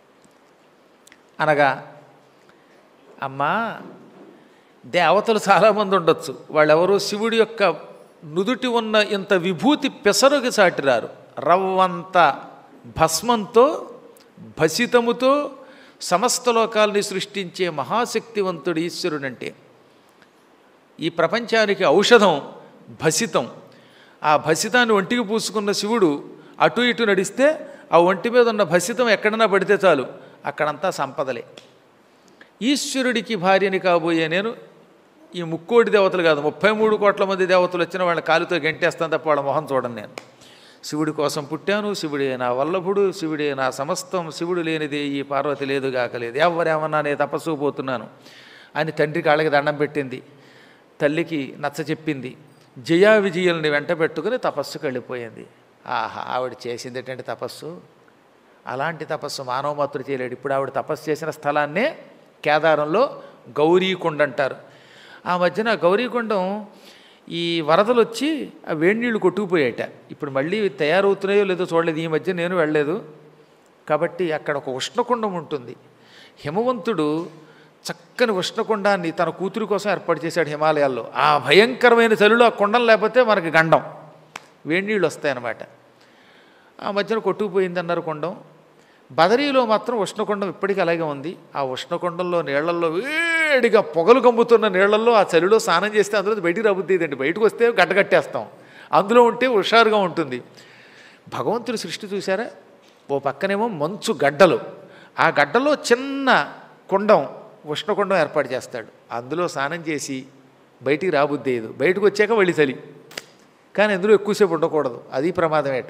అనగా అమ్మా దేవతలు చాలామంది ఉండొచ్చు వాళ్ళెవరో శివుడి యొక్క నుదుటి ఉన్న ఇంత విభూతి పెసరుకి సాటిరారు రవ్వంత భస్మంతో భసితముతో సమస్త లోకాల్ని సృష్టించే మహాశక్తివంతుడు ఈశ్వరుడంటే ఈ ప్రపంచానికి ఔషధం భసితం ఆ భసితాన్ని ఒంటికి పూసుకున్న శివుడు అటు ఇటు నడిస్తే ఆ ఒంటి మీద ఉన్న భసితం ఎక్కడన్నా పడితే చాలు అక్కడంతా సంపదలే ఈశ్వరుడికి భార్యని కాబోయే నేను ఈ ముక్కోటి దేవతలు కాదు ముప్పై మూడు కోట్ల మంది దేవతలు వచ్చిన వాళ్ళ కాలుతో గెంటేస్తాను తప్ప వాళ్ళ మొహం చూడను నేను శివుడి కోసం పుట్టాను శివుడే నా వల్లభుడు శివుడే నా సమస్తం శివుడు లేనిది ఈ పార్వతి లేదు కాకలేదు ఎవరేమన్నా నేను తపస్సు పోతున్నాను అని తండ్రి కాళ్ళకి దండం పెట్టింది తల్లికి నచ్చ చెప్పింది జయా విజయుల్ని వెంట పెట్టుకుని తపస్సుకు వెళ్ళిపోయింది ఆహా ఆవిడ చేసింది ఏంటంటే తపస్సు అలాంటి తపస్సు మానవ మాతృ చేయలేడు ఇప్పుడు ఆవిడ తపస్సు చేసిన స్థలాన్నే కేదారంలో గౌరీకొండ అంటారు ఆ మధ్యన గౌరీకొండం ఈ వరదలు వచ్చి ఆ వేడి నీళ్లు కొట్టుకుపోయాట ఇప్పుడు మళ్ళీ తయారవుతున్నాయో లేదో చూడలేదు ఈ మధ్య నేను వెళ్ళలేదు కాబట్టి అక్కడ ఒక ఉష్ణకుండం ఉంటుంది హిమవంతుడు చక్కని ఉష్ణకుండాన్ని తన కూతురు కోసం ఏర్పాటు చేశాడు హిమాలయాల్లో ఆ భయంకరమైన చలిలో ఆ కుండం లేకపోతే మనకి గండం వేడి నీళ్ళు వస్తాయన్నమాట ఆ మధ్యన కొట్టుకుపోయింది అన్నారు కొండం బదరీలో మాత్రం ఉష్ణకుండం ఇప్పటికీ అలాగే ఉంది ఆ ఉష్ణకుండంలో నీళ్లలో వేడిగా పొగలు కమ్ముతున్న నీళ్లలో ఆ చలిలో స్నానం చేస్తే అందులో బయటికి రాబుద్దేదండి బయటకు వస్తే గడ్డగట్టేస్తాం అందులో ఉంటే హుషారుగా ఉంటుంది భగవంతుడి సృష్టి చూసారా ఓ పక్కనేమో మంచు గడ్డలు ఆ గడ్డలో చిన్న కుండం ఉష్ణకుండం ఏర్పాటు చేస్తాడు అందులో స్నానం చేసి బయటికి రాబుద్దేదు బయటకు వచ్చాక వెళ్ళి చలి కానీ అందులో ఎక్కువసేపు ఉండకూడదు అది ప్రమాదమేట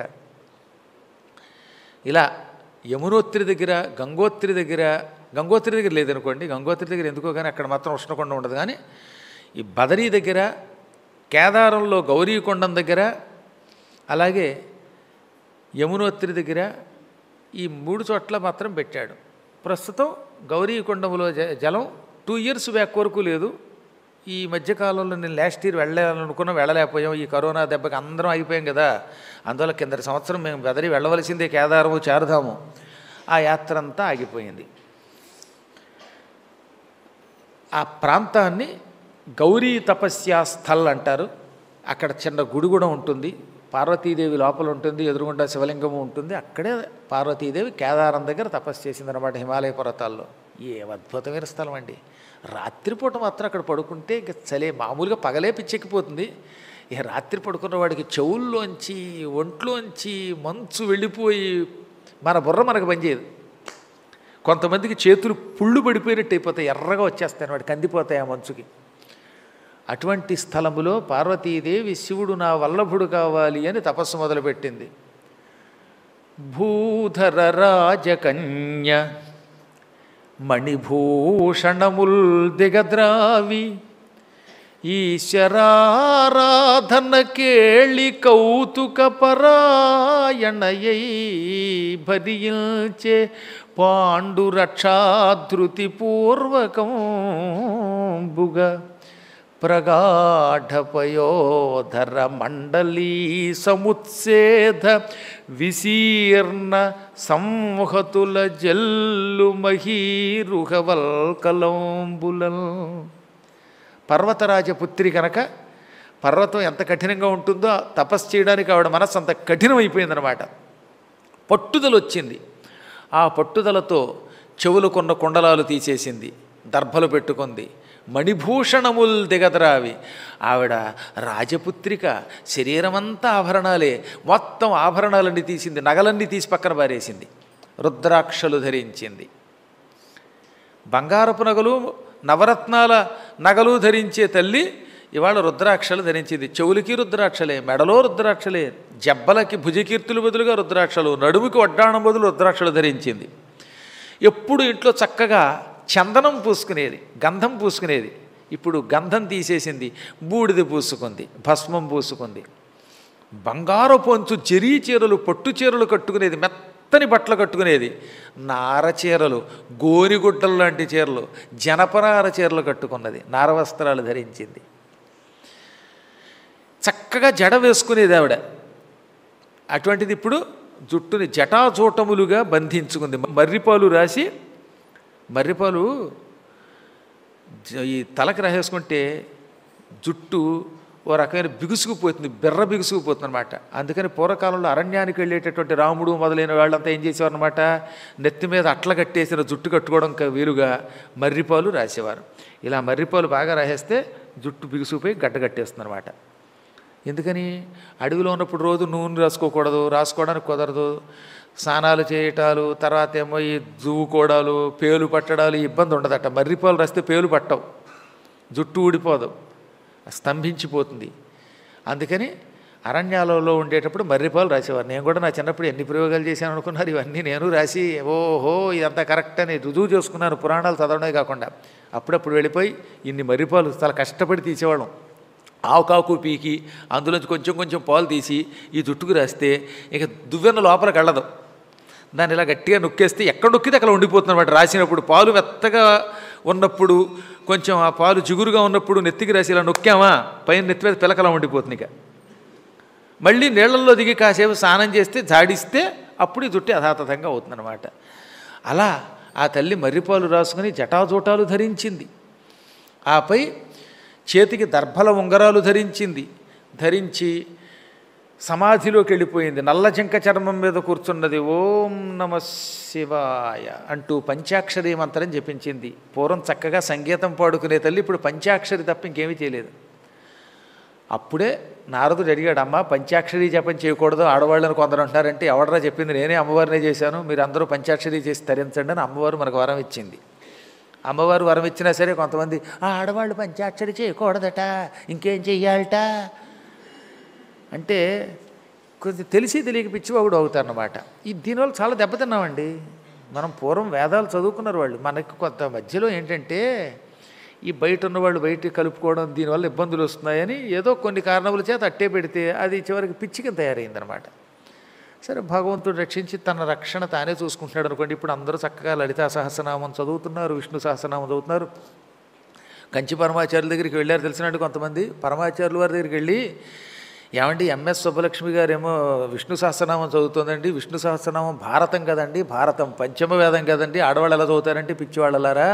ఇలా యమునోత్రి దగ్గర గంగోత్రి దగ్గర గంగోత్రి దగ్గర లేదనుకోండి గంగోత్రి దగ్గర ఎందుకో కానీ అక్కడ మాత్రం ఉష్ణకొండ ఉండదు కానీ ఈ బదరీ దగ్గర కేదారంలో గౌరీకొండం దగ్గర అలాగే యమునోత్రి దగ్గర ఈ మూడు చోట్ల మాత్రం పెట్టాడు ప్రస్తుతం గౌరీకొండంలో జ జలం టూ ఇయర్స్ బ్యాక్ వరకు లేదు ఈ మధ్యకాలంలో నేను లాస్ట్ ఇయర్ వెళ్ళాలనుకున్నా వెళ్ళలేకపోయాం ఈ కరోనా దెబ్బకి అందరం అయిపోయాం కదా అందువల్ల కిందటి సంవత్సరం మేము బెదరి వెళ్ళవలసిందే కేదారము చేరదాము ఆ యాత్ర అంతా ఆగిపోయింది ఆ ప్రాంతాన్ని గౌరీ తపస్యా స్థల్ అంటారు అక్కడ చిన్న గుడి కూడా ఉంటుంది పార్వతీదేవి లోపల ఉంటుంది ఎదురుగుండా శివలింగము ఉంటుంది అక్కడే పార్వతీదేవి కేదారం దగ్గర తపస్సు చేసిందనమాట హిమాలయ పర్వతాల్లో ఏం అద్భుతమైన స్థలం అండి రాత్రిపూట మాత్రం అక్కడ పడుకుంటే ఇక చలే మామూలుగా పగలే పిచ్చెక్కిపోతుంది ఇక రాత్రి పడుకున్న వాడికి చెవుల్లోంచి ఒంట్లోంచి మంచు వెళ్ళిపోయి మన బుర్ర మనకు పనిచేయదు కొంతమందికి చేతులు పుళ్ళు పడిపోయినట్టు అయిపోతాయి ఎర్రగా వచ్చేస్తాయి వాడు కందిపోతాయి ఆ మంచుకి అటువంటి స్థలములో పార్వతీదేవి శివుడు నా వల్లభుడు కావాలి అని తపస్సు మొదలుపెట్టింది భూధర రాజకన్య మణిభూషణముల్ దిగద్రావి ఈశ్వరారాధన కేళి కౌతుక పరాయణయై భరించే పాండురక్షాధృతి పూర్వకంబుగ ప్రగాఢపయోధర మండలీ సముత్సేధ విశీర్ణ సంహతుల జల్లు మహీరుహవల్కలంబులం పర్వతరాజ పుత్రి కనుక పర్వతం ఎంత కఠినంగా ఉంటుందో తపస్సు చేయడానికి ఆవిడ మనస్సు అంత కఠినమైపోయిందనమాట పట్టుదల వచ్చింది ఆ పట్టుదలతో చెవులకున్న కుండలాలు తీసేసింది దర్భలు పెట్టుకుంది మణిభూషణముల్ దిగదరావి ఆవిడ రాజపుత్రిక శరీరమంతా ఆభరణాలే మొత్తం ఆభరణాలన్నీ తీసింది నగలన్నీ తీసి పక్కన పారేసింది రుద్రాక్షలు ధరించింది బంగారపు నగలు నవరత్నాల నగలు ధరించే తల్లి ఇవాళ రుద్రాక్షలు ధరించింది చెవులకి రుద్రాక్షలే మెడలో రుద్రాక్షలే జబ్బలకి భుజకీర్తులు బదులుగా రుద్రాక్షలు నడుముకి వడ్డాణం బదులు రుద్రాక్షలు ధరించింది ఎప్పుడు ఇంట్లో చక్కగా చందనం పూసుకునేది గంధం పూసుకునేది ఇప్పుడు గంధం తీసేసింది బూడిద పూసుకుంది భస్మం పూసుకుంది బంగారు పొంచు చెరీ చీరలు పట్టు చీరలు కట్టుకునేది మెత్తని బట్టలు కట్టుకునేది నార చీరలు గోరిగుడ్డలు లాంటి చీరలు జనపనార చీరలు కట్టుకున్నది నార వస్త్రాలు ధరించింది చక్కగా జడ వేసుకునేది ఆవిడ అటువంటిది ఇప్పుడు జుట్టుని జటాజూటములుగా బంధించుకుంది మర్రిపాలు రాసి మర్రిపాలు జ- ఈ తలకి రాసేసుకుంటే జుట్టు ఓ రకమైన బిగుసుకుపోతుంది బెర్ర బిగుసుకుపోతుంది అనమాట అందుకని పూర్వకాలంలో అరణ్యానికి వెళ్ళేటటువంటి రాముడు మొదలైన వాళ్ళంతా ఏం చేసేవారు అనమాట నెత్తి మీద అట్ల కట్టేసిన జుట్టు కట్టుకోవడం క- వీలుగా మర్రిపాలు రాసేవారు ఇలా మర్రిపాలు బాగా రాసేస్తే జుట్టు బిగుసుకుపోయి గడ్డ కట్టేస్తుంది అనమాట ఎందుకని అడవిలో ఉన్నప్పుడు రోజు నూనె రాసుకోకూడదు రాసుకోవడానికి కుదరదు స్నానాలు చేయటాలు తర్వాత ఏమో ఈ దువ్వుకోవడాలు పేలు పట్టడాలు ఈ ఇబ్బంది ఉండదట మర్రిపాలు రాస్తే పేలు పట్టవు జుట్టు ఊడిపోదు స్తంభించిపోతుంది అందుకని అరణ్యాలలో ఉండేటప్పుడు మర్రిపాలు రాసేవారు నేను కూడా నా చిన్నప్పుడు ఎన్ని ప్రయోగాలు చేశాను అనుకున్నారు ఇవన్నీ నేను రాసి ఓహో ఇదంతా కరెక్ట్ అని రుజువు చేసుకున్నాను పురాణాలు చదవడమే కాకుండా అప్పుడప్పుడు వెళ్ళిపోయి ఇన్ని మర్రిపాలు చాలా కష్టపడి తీసేవాళ్ళం ఆవుకాకు పీకి అందులోంచి కొంచెం కొంచెం పాలు తీసి ఈ జుట్టుకు రాస్తే ఇక దువ్వెన లోపలికి వెళ్ళదు దాన్ని ఇలా గట్టిగా నొక్కేస్తే ఎక్కడ నొక్కితే అక్కడ ఉండిపోతుంది అనమాట రాసినప్పుడు పాలు మెత్తగా ఉన్నప్పుడు కొంచెం ఆ పాలు జిగురుగా ఉన్నప్పుడు నెత్తికి రాసి ఇలా నొక్కామా పైన నెత్తి మీద పిలకలా ఉండిపోతుంది ఇక మళ్ళీ నీళ్ళల్లో దిగి కాసేపు స్నానం చేస్తే జాడిస్తే అప్పుడు ఈ జుట్టు యథాతథంగా అవుతుందన్నమాట అలా ఆ తల్లి మర్రిపాలు రాసుకుని జటాజూటాలు ధరించింది ఆపై చేతికి దర్భల ఉంగరాలు ధరించింది ధరించి సమాధిలోకి వెళ్ళిపోయింది నల్ల జింక చర్మం మీద కూర్చున్నది ఓం నమ శివాయ అంటూ పంచాక్షరి మంత్రం జపించింది పూర్వం చక్కగా సంగీతం పాడుకునే తల్లి ఇప్పుడు పంచాక్షరి తప్ప ఇంకేమీ చేయలేదు అప్పుడే నారదుడు అడిగాడు అమ్మ పంచాక్షరి జపం చేయకూడదు ఆడవాళ్ళని కొందరు అంటారంటే ఎవడరా చెప్పింది నేనే అమ్మవారినే చేశాను మీరు అందరూ పంచాక్షరి చేసి తరించండి అని అమ్మవారు మనకు వరం ఇచ్చింది అమ్మవారు వరం ఇచ్చినా సరే కొంతమంది "ఆ, ఆడవాళ్ళు పంచాక్షరి చేయకూడదట ఇంకేం చెయ్యాలట అంటే కొద్ది తెలిసి తెలియక పిచ్చివాగుడు అవుతారన్నమాట ఈ దీనివల్ల చాలా దెబ్బతిన్నామండి మనం పూర్వం వేదాలు చదువుకున్నారు వాళ్ళు మనకి కొంత మధ్యలో ఏంటంటే ఈ బయట ఉన్న వాళ్ళు బయట కలుపుకోవడం దీనివల్ల ఇబ్బందులు వస్తున్నాయని ఏదో కొన్ని కారణముల చేత అట్టే పెడితే అది చివరికి పిచ్చికి తయారైందనమాట సరే భగవంతుడు రక్షించి తన రక్షణ తానే చూసుకుంటున్నాడు అనుకోండి ఇప్పుడు అందరూ చక్కగా లలితా సహస్రనామం చదువుతున్నారు విష్ణు సహస్రనామం చదువుతున్నారు కంచి పరమాచార్యుల దగ్గరికి వెళ్ళారు తెలిసినట్టు కొంతమంది పరమాచార్యుల వారి దగ్గరికి వెళ్ళి ఏమండి ఎంఎస్ సుబ్బలక్ష్మి గారేమో విష్ణు సహస్రనామం చదువుతుందండి విష్ణు సహస్రనామం భారతం కదండి భారతం పంచమ వేదం కదండి ఆడవాళ్ళు ఎలా చదువుతారంటే పిచ్చివాళ్ళలారా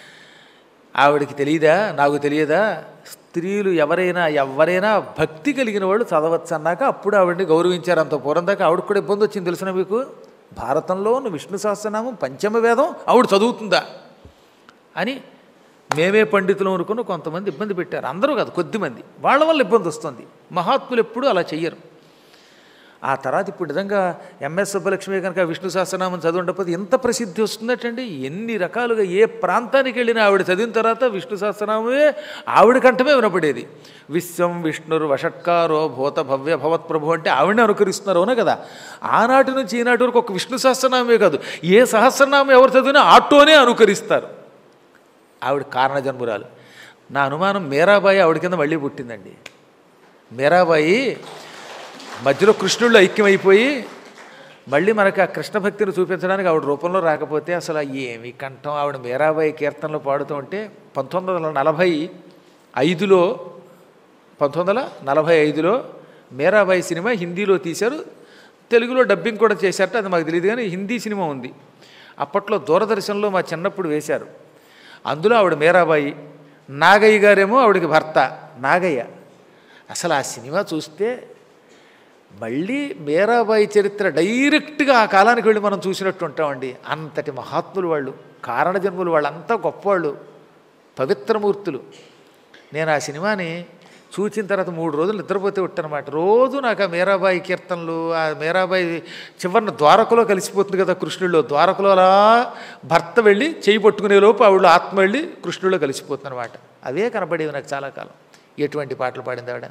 ఆవిడకి తెలియదా నాకు తెలియదా స్త్రీలు ఎవరైనా ఎవరైనా భక్తి కలిగిన వాళ్ళు చదవచ్చు అన్నాక అప్పుడు ఆవిడని గౌరవించారు అంత పూర్వం దాకా ఆవిడకి కూడా ఇబ్బంది వచ్చింది తెలిసిన మీకు భారతంలో ఉన్న విష్ణు సహస్రనామం పంచమ వేదం ఆవిడ చదువుతుందా అని మేమే పండితులు అనుకుని కొంతమంది ఇబ్బంది పెట్టారు అందరూ కాదు కొద్దిమంది వాళ్ళ వల్ల ఇబ్బంది వస్తుంది మహాత్ములు ఎప్పుడూ అలా చెయ్యరు ఆ తర్వాత ఇప్పుడు నిజంగా ఎంఎస్ సుబ్బలక్ష్మి కనుక విష్ణు సహస్రనామం చదువు ఉండకపోతే ఎంత ప్రసిద్ధి వస్తుందటండి ఎన్ని రకాలుగా ఏ ప్రాంతానికి వెళ్ళినా ఆవిడ చదివిన తర్వాత విష్ణు సహస్రనామమే ఆవిడ కంఠమే వినపడేది విశ్వం విష్ణురు వషట్కారో భూత భవ్య భవత్ ప్రభు అంటే ఆవిడని అనుకరిస్తున్నారు అవునా కదా ఆనాటి నుంచి ఈనాటి వరకు ఒక విష్ణు సహస్రనామే కాదు ఏ సహస్రనామం ఎవరు చదివినా ఆటోనే అనుకరిస్తారు ఆవిడ కారణ జన్మురాలు నా అనుమానం మీరాబాయి ఆవిడ కింద మళ్ళీ పుట్టిందండి మీరాబాయి మధ్యలో కృష్ణుళ్ళు ఐక్యమైపోయి మళ్ళీ మనకి ఆ కృష్ణ భక్తిని చూపించడానికి ఆవిడ రూపంలో రాకపోతే అసలు ఏమి కంఠం ఆవిడ మీరాబాయి కీర్తనలు పాడుతూ ఉంటే పంతొమ్మిది వందల నలభై ఐదులో పంతొమ్మిది వందల నలభై ఐదులో మీరాబాయి సినిమా హిందీలో తీశారు తెలుగులో డబ్బింగ్ కూడా చేశారట అది మాకు తెలియదు కానీ హిందీ సినిమా ఉంది అప్పట్లో దూరదర్శన్లో మా చిన్నప్పుడు వేశారు అందులో ఆవిడ మీరాబాయి నాగయ్య గారేమో ఆవిడకి భర్త నాగయ్య అసలు ఆ సినిమా చూస్తే మళ్ళీ మీరాబాయి చరిత్ర డైరెక్ట్గా ఆ కాలానికి వెళ్ళి మనం చూసినట్టు ఉంటామండి అంతటి మహాత్ములు వాళ్ళు కారణజన్ములు వాళ్ళంతా గొప్పవాళ్ళు పవిత్రమూర్తులు నేను ఆ సినిమాని చూసిన తర్వాత మూడు రోజులు నిద్రపోతే ఉంటానమాట రోజు నాకు ఆ మీరాబాయి కీర్తనలు ఆ మీరాబాయి చివరిన ద్వారకలో కలిసిపోతుంది కదా కృష్ణుల్లో ద్వారకలో అలా భర్త వెళ్ళి చేయి పట్టుకునే లోపు ఆవిడ ఆత్మ వెళ్ళి కృష్ణుల్లో కలిసిపోతుంది అనమాట అవే కనపడేవి నాకు చాలా కాలం ఎటువంటి పాటలు పాడింది ఆవిడ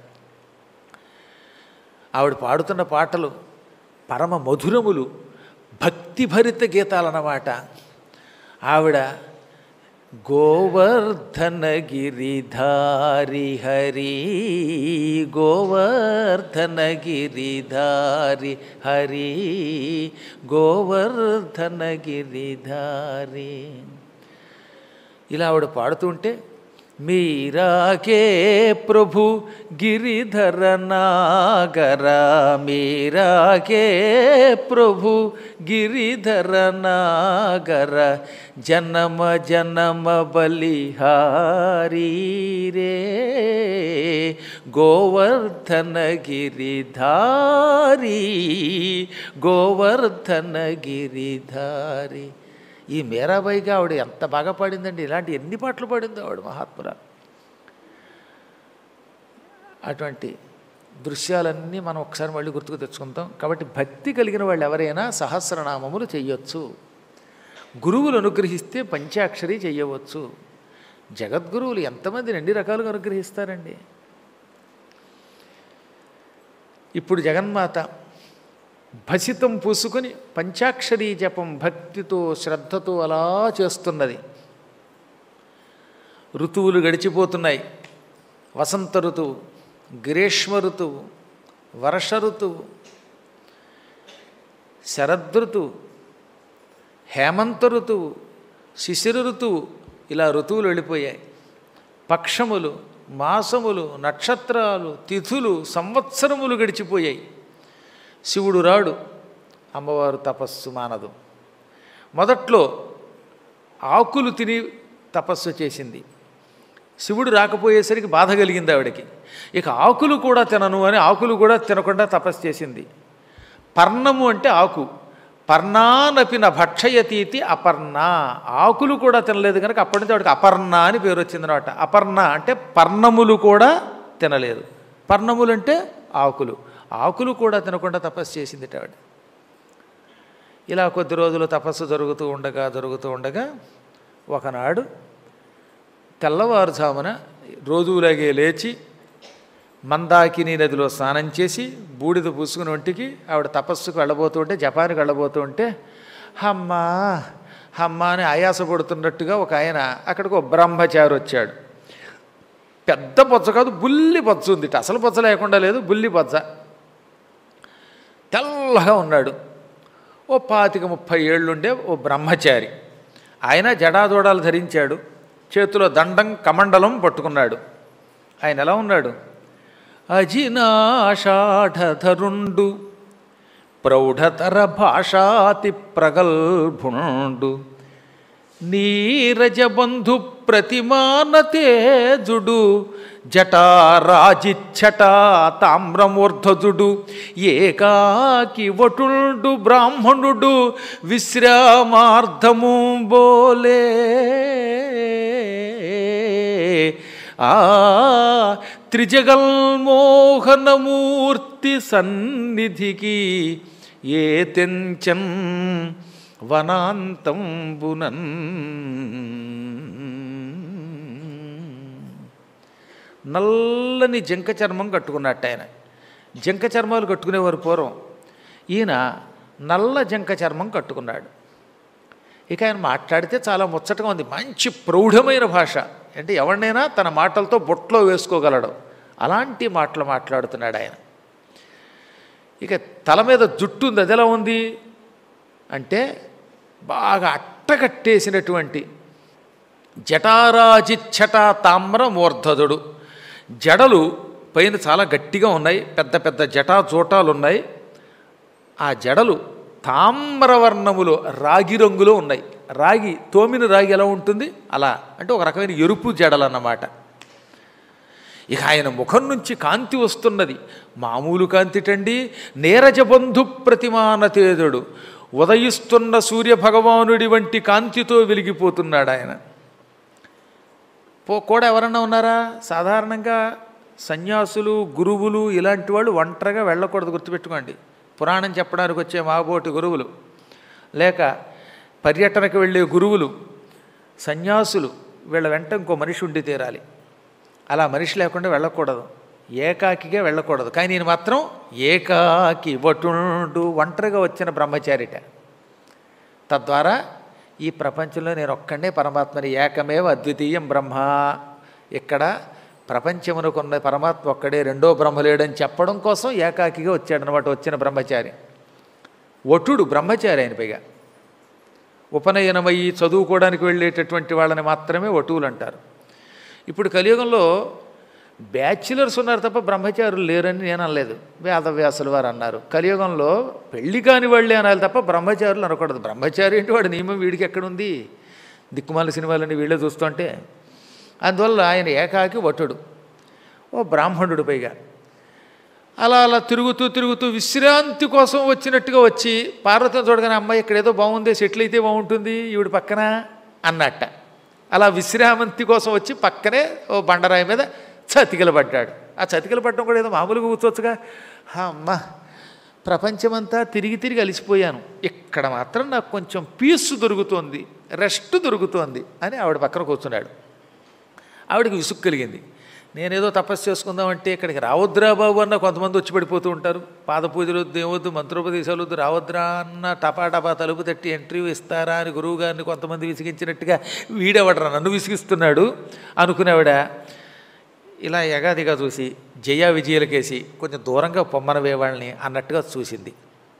ఆవిడ పాడుతున్న పాటలు పరమ మధురములు భక్తిభరిత గీతాలన్నమాట ఆవిడ గోవర్ధన గిరిధారి హరి గోవర్ధన గిరిధారి హరి గోవర్ధన గిరిధారి ఇలా ఆవిడ పాడుతుంటే మీరాకే ప్రభు గిరిధర నాగర మీరాకే ప్రభు గిరిధర నాగర జనమ జనమ బలిహారీ రే గోవర్ధన గిరిధారి గోవర్ధన గిరిధారి ఈ మీరాబాయిగా ఆవిడ ఎంత బాగా పాడిందండి ఇలాంటి ఎన్ని పాటలు పాడిందో ఆవిడ మహాత్మురా అటువంటి దృశ్యాలన్నీ మనం ఒకసారి మళ్ళీ గుర్తుకు తెచ్చుకుంటాం కాబట్టి భక్తి కలిగిన వాళ్ళు ఎవరైనా సహస్రనామములు చెయ్యొచ్చు గురువులు అనుగ్రహిస్తే పంచాక్షరి చెయ్యవచ్చు జగద్గురువులు ఎంతమందిని ఎన్ని రకాలుగా అనుగ్రహిస్తారండి ఇప్పుడు జగన్మాత భసితం పూసుకొని పంచాక్షరీ జపం భక్తితో శ్రద్ధతో అలా చేస్తున్నది ఋతువులు గడిచిపోతున్నాయి వసంత ఋతువు గ్రీష్మ ఋతువు వర్ష ఋతువు శరదృతువు హేమంత ఋతువు శిశిర ఋతువు ఇలా ఋతువులు వెళ్ళిపోయాయి పక్షములు మాసములు నక్షత్రాలు తిథులు సంవత్సరములు గడిచిపోయాయి శివుడు రాడు అమ్మవారు తపస్సు మానదు మొదట్లో ఆకులు తిని తపస్సు చేసింది శివుడు రాకపోయేసరికి బాధ కలిగింది ఆవిడకి ఇక ఆకులు కూడా తినను అని ఆకులు కూడా తినకుండా తపస్సు చేసింది పర్ణము అంటే ఆకు పర్ణానపి నా భక్షయతీతి అపర్ణ ఆకులు కూడా తినలేదు కనుక అప్పటి నుంచి ఆవిడకి అపర్ణ అని పేరు వచ్చిందనమాట అపర్ణ అంటే పర్ణములు కూడా తినలేదు పర్ణములు అంటే ఆకులు ఆకులు కూడా తినకుండా తపస్సు చేసింది ఆవిడ ఇలా కొద్ది రోజులు తపస్సు జరుగుతూ ఉండగా జరుగుతూ ఉండగా ఒకనాడు తెల్లవారుజామున రోజులాగే లేచి మందాకిని నదిలో స్నానం చేసి బూడిద పూసుకుని ఒంటికి ఆవిడ తపస్సుకు వెళ్ళబోతుంటే జపానికి వెళ్ళబోతుంటే హమ్మా హమ్మా అని ఆయాసపడుతున్నట్టుగా ఒక ఆయన అక్కడికి ఒక బ్రహ్మచారి వచ్చాడు పెద్ద బొజ్జ కాదు బుల్లి బొజ్జ ఉంది అసలు బొజ్జ లేకుండా లేదు బుల్లి బొజ్జ తెల్లగా ఉన్నాడు ఓ పాతిక ముప్పై ఏళ్ళుండే ఓ బ్రహ్మచారి ఆయన జడాదోడాలు ధరించాడు చేతిలో దండం కమండలం పట్టుకున్నాడు ఆయన ఎలా ఉన్నాడు అజినాషాఢధరుండు ప్రౌఢతర భాషాతి ప్రగల్భుండు నీరజబంధు ప్రతిమాన తేజుడు జటారాజిచ్చటా తామ్రమూర్ధజుడు ఏకాకి వటుల్డు బ్రాహ్మణుడు విశ్రామార్థము బోలే ఆ త్రిజగల్మోహనమూర్తి మూర్తి సన్నిధికి ఏ తెంచన్ వనాంతంబునన్ నల్లని జంక చర్మం కట్టుకున్నట్టు ఆయన జంక చర్మాలు కట్టుకునేవారు పూర్వం ఈయన నల్ల జంక చర్మం కట్టుకున్నాడు ఇక ఆయన మాట్లాడితే చాలా ముచ్చటగా ఉంది మంచి ప్రౌఢమైన భాష అంటే ఎవరినైనా తన మాటలతో బొట్లో వేసుకోగలడు అలాంటి మాటలు మాట్లాడుతున్నాడు ఆయన ఇక తల మీద జుట్టు ఉంది అది ఎలా ఉంది అంటే బాగా అట్టకట్టేసినటువంటి జటారాజిచ్చట తామ్ర మూర్ధదుడు జడలు పైన చాలా గట్టిగా ఉన్నాయి పెద్ద పెద్ద జటా జోటాలు ఉన్నాయి ఆ జడలు తామ్రవర్ణములో రాగి రంగులో ఉన్నాయి రాగి తోమిన రాగి ఎలా ఉంటుంది అలా అంటే ఒక రకమైన ఎరుపు జడలు అన్నమాట ఇక ఆయన ముఖం నుంచి కాంతి వస్తున్నది మామూలు కాంతిటండి నీరజబంధు ప్రతిమాన తేజుడు ఉదయిస్తున్న సూర్య భగవానుడి వంటి కాంతితో వెలిగిపోతున్నాడు ఆయన పో కూడా ఎవరన్నా ఉన్నారా సాధారణంగా సన్యాసులు గురువులు ఇలాంటి వాళ్ళు ఒంటరిగా వెళ్ళకూడదు గుర్తుపెట్టుకోండి పురాణం చెప్పడానికి వచ్చే మాబోటి గురువులు లేక పర్యటనకు వెళ్ళే గురువులు సన్యాసులు వీళ్ళ వెంట ఇంకో మనిషి ఉండి తీరాలి అలా మనిషి లేకుండా వెళ్ళకూడదు ఏకాకిగా వెళ్ళకూడదు కానీ నేను మాత్రం ఏకాకి వటుండు ఒంటరిగా వచ్చిన బ్రహ్మచారిట తద్వారా ఈ ప్రపంచంలో నేను ఒక్కడే పరమాత్మని ఏకమేవ అద్వితీయం బ్రహ్మ ఇక్కడ ప్రపంచమునకున్న పరమాత్మ ఒక్కడే రెండో బ్రహ్మ లేడని చెప్పడం కోసం ఏకాకిగా వచ్చాడనమాట వచ్చిన బ్రహ్మచారి వటుడు బ్రహ్మచారి ఆయన పైగా ఉపనయనమయ్యి చదువుకోవడానికి వెళ్ళేటటువంటి వాళ్ళని మాత్రమే వటువులు అంటారు ఇప్పుడు కలియుగంలో బ్యాచిలర్స్ ఉన్నారు తప్ప బ్రహ్మచారులు లేరని నేను అనలేదు వేదవ్యాసులు వారు అన్నారు కలియుగంలో పెళ్లి కాని వాళ్ళే అనాలి తప్ప బ్రహ్మచారులు అనకూడదు బ్రహ్మచారి అంటే వాడి నియమం వీడికి ఎక్కడుంది దిక్కుమాల సినిమాలన్నీ వీళ్ళే చూస్తుంటే అందువల్ల ఆయన ఏకాకి వటుడు ఓ బ్రాహ్మణుడు పైగా అలా అలా తిరుగుతూ తిరుగుతూ విశ్రాంతి కోసం వచ్చినట్టుగా వచ్చి పార్వతిని చూడగానే అమ్మాయి ఇక్కడ ఏదో బాగుంది సెటిల్ అయితే బాగుంటుంది ఈవిడ పక్కన అన్నట్ట అలా విశ్రాంతి కోసం వచ్చి పక్కనే ఓ బండరాయి మీద చతికిల పడ్డాడు ఆ చతికిల పడడం కూడా ఏదో మామూలుగా కూర్చోవచ్చుగా అమ్మ ప్రపంచమంతా తిరిగి తిరిగి అలిసిపోయాను ఇక్కడ మాత్రం నాకు కొంచెం పీస్ దొరుకుతోంది రెస్ట్ దొరుకుతోంది అని ఆవిడ పక్కన కూర్చున్నాడు ఆవిడకి విసుగు కలిగింది నేనేదో తపస్సు చేసుకుందామంటే ఇక్కడికి రావద్దురా బాబు అన్న కొంతమంది వచ్చి పడిపోతూ ఉంటారు పాద పూజలు వద్దు ఏమొద్దు మంత్రోపదేశాలు వద్దు రావద్దురా అన్న టపా టపా తలుపు తట్టి ఎంట్రీ ఇస్తారా అని గురువు గారిని కొంతమంది విసిగించినట్టుగా వీడెవడరా నన్ను విసిగిస్తున్నాడు అనుకునేవాడ ఇలా ఎగాదిగా చూసి జయ విజయలకేసి కొంచెం దూరంగా పొమ్మనవే వాళ్ళని అన్నట్టుగా చూసింది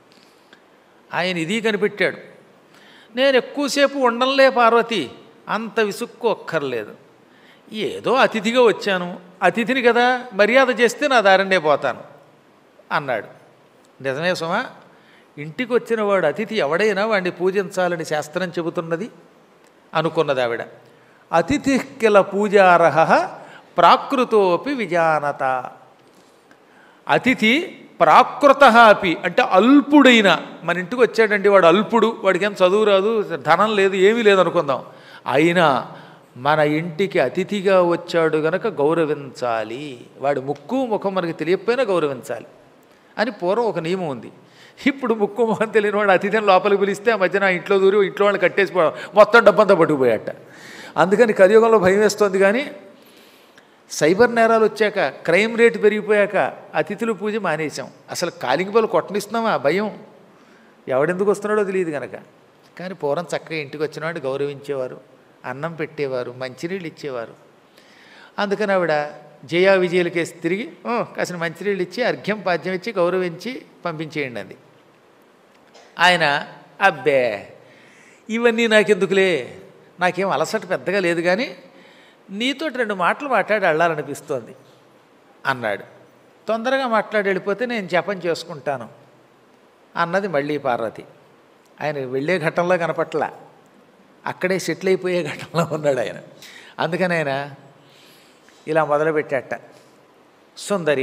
ఆయన ఇది కనిపెట్టాడు నేను ఎక్కువసేపు ఉండలే పార్వతి అంత విసుక్కు ఒక్కర్లేదు ఏదో అతిథిగా వచ్చాను అతిథిని కదా మర్యాద చేస్తే నా దారినే పోతాను అన్నాడు నిజమే సుమా ఇంటికి వచ్చిన వాడు అతిథి ఎవడైనా వాడిని పూజించాలని శాస్త్రం చెబుతున్నది అనుకున్నది ఆవిడ అతిథి కిల పూజారహ ప్రాకృతోపి విజానత అతిథి ప్రాకృత అపి అంటే అల్పుడైన మన ఇంటికి వచ్చాడండి వాడు అల్పుడు వాడికి ఏం చదువు రాదు ధనం లేదు ఏమీ లేదు అనుకుందాం అయినా మన ఇంటికి అతిథిగా వచ్చాడు గనక గౌరవించాలి వాడి ముక్కు ముఖం మనకి తెలియకపోయినా గౌరవించాలి అని పూర్వం ఒక నియమం ఉంది ఇప్పుడు ముక్కు ముఖం తెలియని వాడు అతిథిని లోపలికి పిలిస్తే ఆ మధ్యన ఇంట్లో దూరి ఇంట్లో వాళ్ళు కట్టేసిపోవడం మొత్తం డబ్బంతా పట్టుకుపోయాట అందుకని కలియుగంలో భయం వేస్తోంది కానీ సైబర్ నేరాలు వచ్చాక క్రైమ్ రేటు పెరిగిపోయాక అతిథుల పూజ మానేశాం అసలు కాలింగ్ బలు కొట్టనిస్తున్నామా భయం ఎవడెందుకు వస్తున్నాడో తెలియదు కనుక కానీ పూర్వం చక్కగా ఇంటికి వచ్చినవాడు గౌరవించేవారు అన్నం పెట్టేవారు మంచినీళ్ళు ఇచ్చేవారు అందుకని ఆవిడ జయా విజయులకేసి తిరిగి "ఓ, కాసిన మంచినీళ్ళు ఇచ్చి అర్ఘ్యం పాద్యం ఇచ్చి గౌరవించి పంపించేయండి అంది ఆయన అబ్బే ఇవన్నీ నాకెందుకులే నాకేం అలసట పెద్దగా లేదు కానీ నీతో రెండు మాటలు మాట్లాడి వెళ్ళాలనిపిస్తోంది అన్నాడు తొందరగా మాట్లాడి వెళ్ళిపోతే నేను జపం చేసుకుంటాను అన్నది మళ్ళీ పార్వతి ఆయన వెళ్ళే ఘట్టంలో కనపట్ల అక్కడే సెటిల్ అయిపోయే ఘట్టంలో ఉన్నాడు ఆయన అందుకని ఆయన ఇలా మొదలుపెట్టాట సుందరి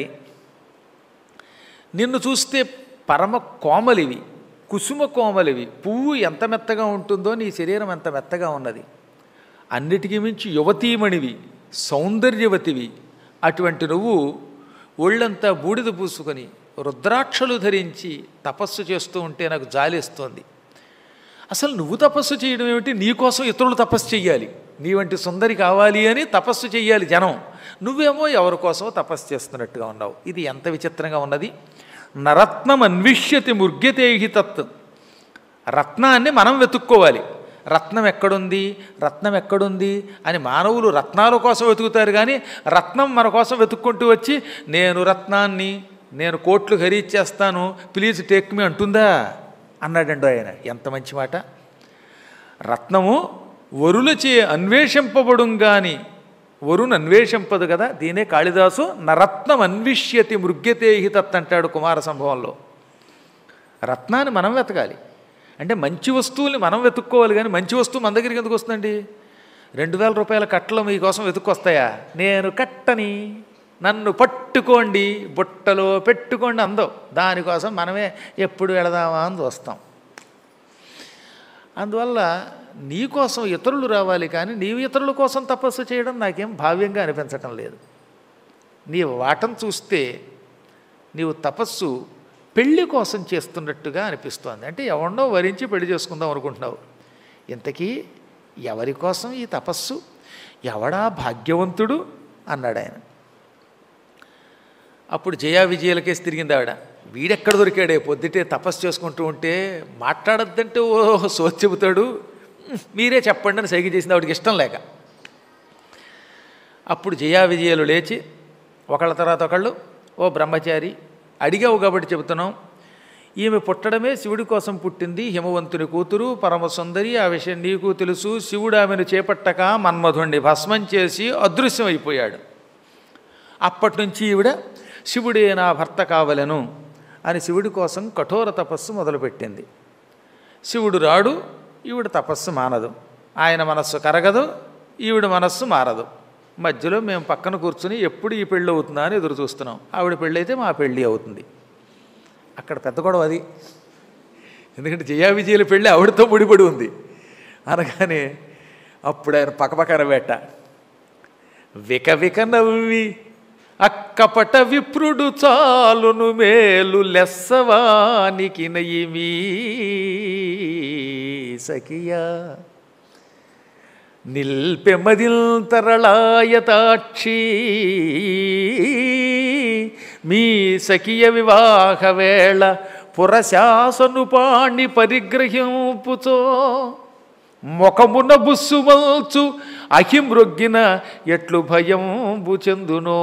నిన్ను చూస్తే పరమ కోమలివి కుసుమ కోమలివి పువ్వు ఎంత మెత్తగా ఉంటుందో నీ శరీరం ఎంత మెత్తగా ఉన్నది అన్నిటికీ మించి యువతీమణివి సౌందర్యవతివి అటువంటి నువ్వు ఒళ్ళంతా బూడిద పూసుకొని రుద్రాక్షలు ధరించి తపస్సు చేస్తూ ఉంటే నాకు జాలిస్తోంది అసలు నువ్వు తపస్సు చేయడం ఏమిటి నీకోసం ఇతరులు తపస్సు చెయ్యాలి నీ వంటి సుందరి కావాలి అని తపస్సు చెయ్యాలి జనం నువ్వేమో ఎవరి కోసమో తపస్సు చేస్తున్నట్టుగా ఉన్నావు ఇది ఎంత విచిత్రంగా ఉన్నది నరత్నం అన్విష్యతి ముర్గ్యతే హి తత్ రత్నాన్ని మనం వెతుక్కోవాలి రత్నం ఎక్కడుంది రత్నం ఎక్కడుంది అని మానవులు రత్నాల కోసం వెతుకుతారు కానీ రత్నం మన కోసం వెతుక్కుంటూ వచ్చి నేను రత్నాన్ని నేను కోట్లు ఖరీదు చేస్తాను ప్లీజ్ టేక్ మీ అంటుందా అన్నాడండి ఆయన ఎంత మంచి మాట రత్నము వరులచే అన్వేషింపబడుం గాని వరుని అన్వేషింపదు కదా దీనే కాళిదాసు నరత్నం అన్విష్యతి మృగ్యతే హి తత్ అంటాడు కుమార సంభవంలో రత్నాన్ని మనం వెతకాలి అంటే మంచి వస్తువుల్ని మనం వెతుక్కోవాలి కానీ మంచి వస్తువు మన దగ్గరికి ఎందుకు వస్తుందండి రెండు వేల రూపాయల కట్టలు మీకోసం వెతుక్కొస్తాయా నేను కట్టని నన్ను పట్టుకోండి బుట్టలో పెట్టుకోండి అందో దానికోసం మనమే ఎప్పుడు వెళదామా అని చూస్తాం అందువల్ల నీ కోసం ఇతరులు రావాలి కానీ నీవు ఇతరుల కోసం తపస్సు చేయడం నాకేం భావ్యంగా అనిపించటం లేదు నీ వాటం చూస్తే నీవు తపస్సు పెళ్లి కోసం చేస్తున్నట్టుగా అనిపిస్తోంది అంటే ఎవరినో వరించి పెళ్లి చేసుకుందాం అనుకుంటున్నావు ఇంతకీ ఎవరి కోసం ఈ తపస్సు ఎవడా భాగ్యవంతుడు అన్నాడు ఆయన అప్పుడు జయా విజయాలకేసి తిరిగింది ఆవిడ వీడెక్కడ దొరికాడే పొద్దుటే తపస్సు చేసుకుంటూ ఉంటే మాట్లాడద్దంటే ఓ సోచి చెబుతాడు మీరే చెప్పండి అని సైగ చేసింది ఆవిడకి ఇష్టం లేక అప్పుడు జయా విజయాలు లేచి ఒకళ్ళ తర్వాత ఒకళ్ళు ఓ బ్రహ్మచారి అడిగావు కాబట్టి చెబుతున్నాం ఈమె పుట్టడమే శివుడి కోసం పుట్టింది హిమవంతుని కూతురు పరమసుందరి ఆ విషయం నీకు తెలుసు శివుడు ఆమెను చేపట్టక మన్మధుణ్ణి భస్మం చేసి అదృశ్యమైపోయాడు అప్పటి నుంచి ఈవిడ శివుడే నా భర్త కావలను అని శివుడి కోసం కఠోర తపస్సు మొదలుపెట్టింది శివుడు రాడు ఈవిడ తపస్సు మానదు ఆయన మనస్సు కరగదు ఈవిడ మనస్సు మారదు మధ్యలో మేము పక్కన కూర్చుని ఎప్పుడు ఈ పెళ్ళి అవుతుందా అని ఎదురు చూస్తున్నాం ఆవిడ పెళ్ళి అయితే మా పెళ్ళి అవుతుంది అక్కడ పెద్ద గొడవ అది ఎందుకంటే జయా విజయుల పెళ్ళి ఆవిడతో ముడిపడి ఉంది అనగానే అప్పుడు ఆయన పక్కపక్కన వేట విక విక నవ్వి అక్కపట విప్రుడు చాలును మేలు లెస్సవానికి నయిమీ సఖియా నిల్పెమదిల్ తరళాయతాక్షి మీ సఖియ వివాహ వేళ పురశాసను పాణి పరిగ్రహింపుతో ముఖమున బుస్సుమల్చు అహిమృగ్గిన ఎట్లు భయంబు చెందునో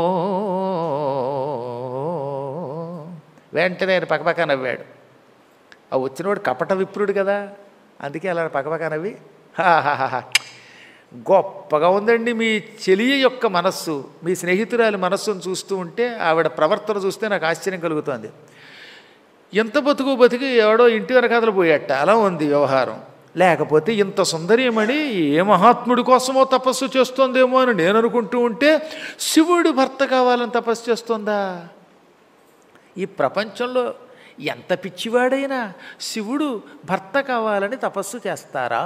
వెంటనే ఆయన పక్కపక్క నవ్వాడు ఆ వచ్చినవాడు కపట విప్రుడు కదా అందుకే అలా పక్కపక్క నవ్వి హాహాహా గొప్పగా ఉందండి మీ చెలియ యొక్క మనస్సు మీ స్నేహితురాలి మనస్సును చూస్తూ ఉంటే ఆవిడ ప్రవర్తన చూస్తే నాకు ఆశ్చర్యం కలుగుతోంది ఎంత బతుకు బతికి ఎవడో ఇంటి వెనకాతలు పోయాట అలా ఉంది వ్యవహారం లేకపోతే ఇంత సుందరీమణి ఏ మహాత్ముడి కోసమో తపస్సు చేస్తోందేమో అని నేను అనుకుంటూ ఉంటే శివుడు భర్త కావాలని తపస్సు చేస్తోందా ఈ ప్రపంచంలో ఎంత పిచ్చివాడైనా శివుడు భర్త కావాలని తపస్సు చేస్తారా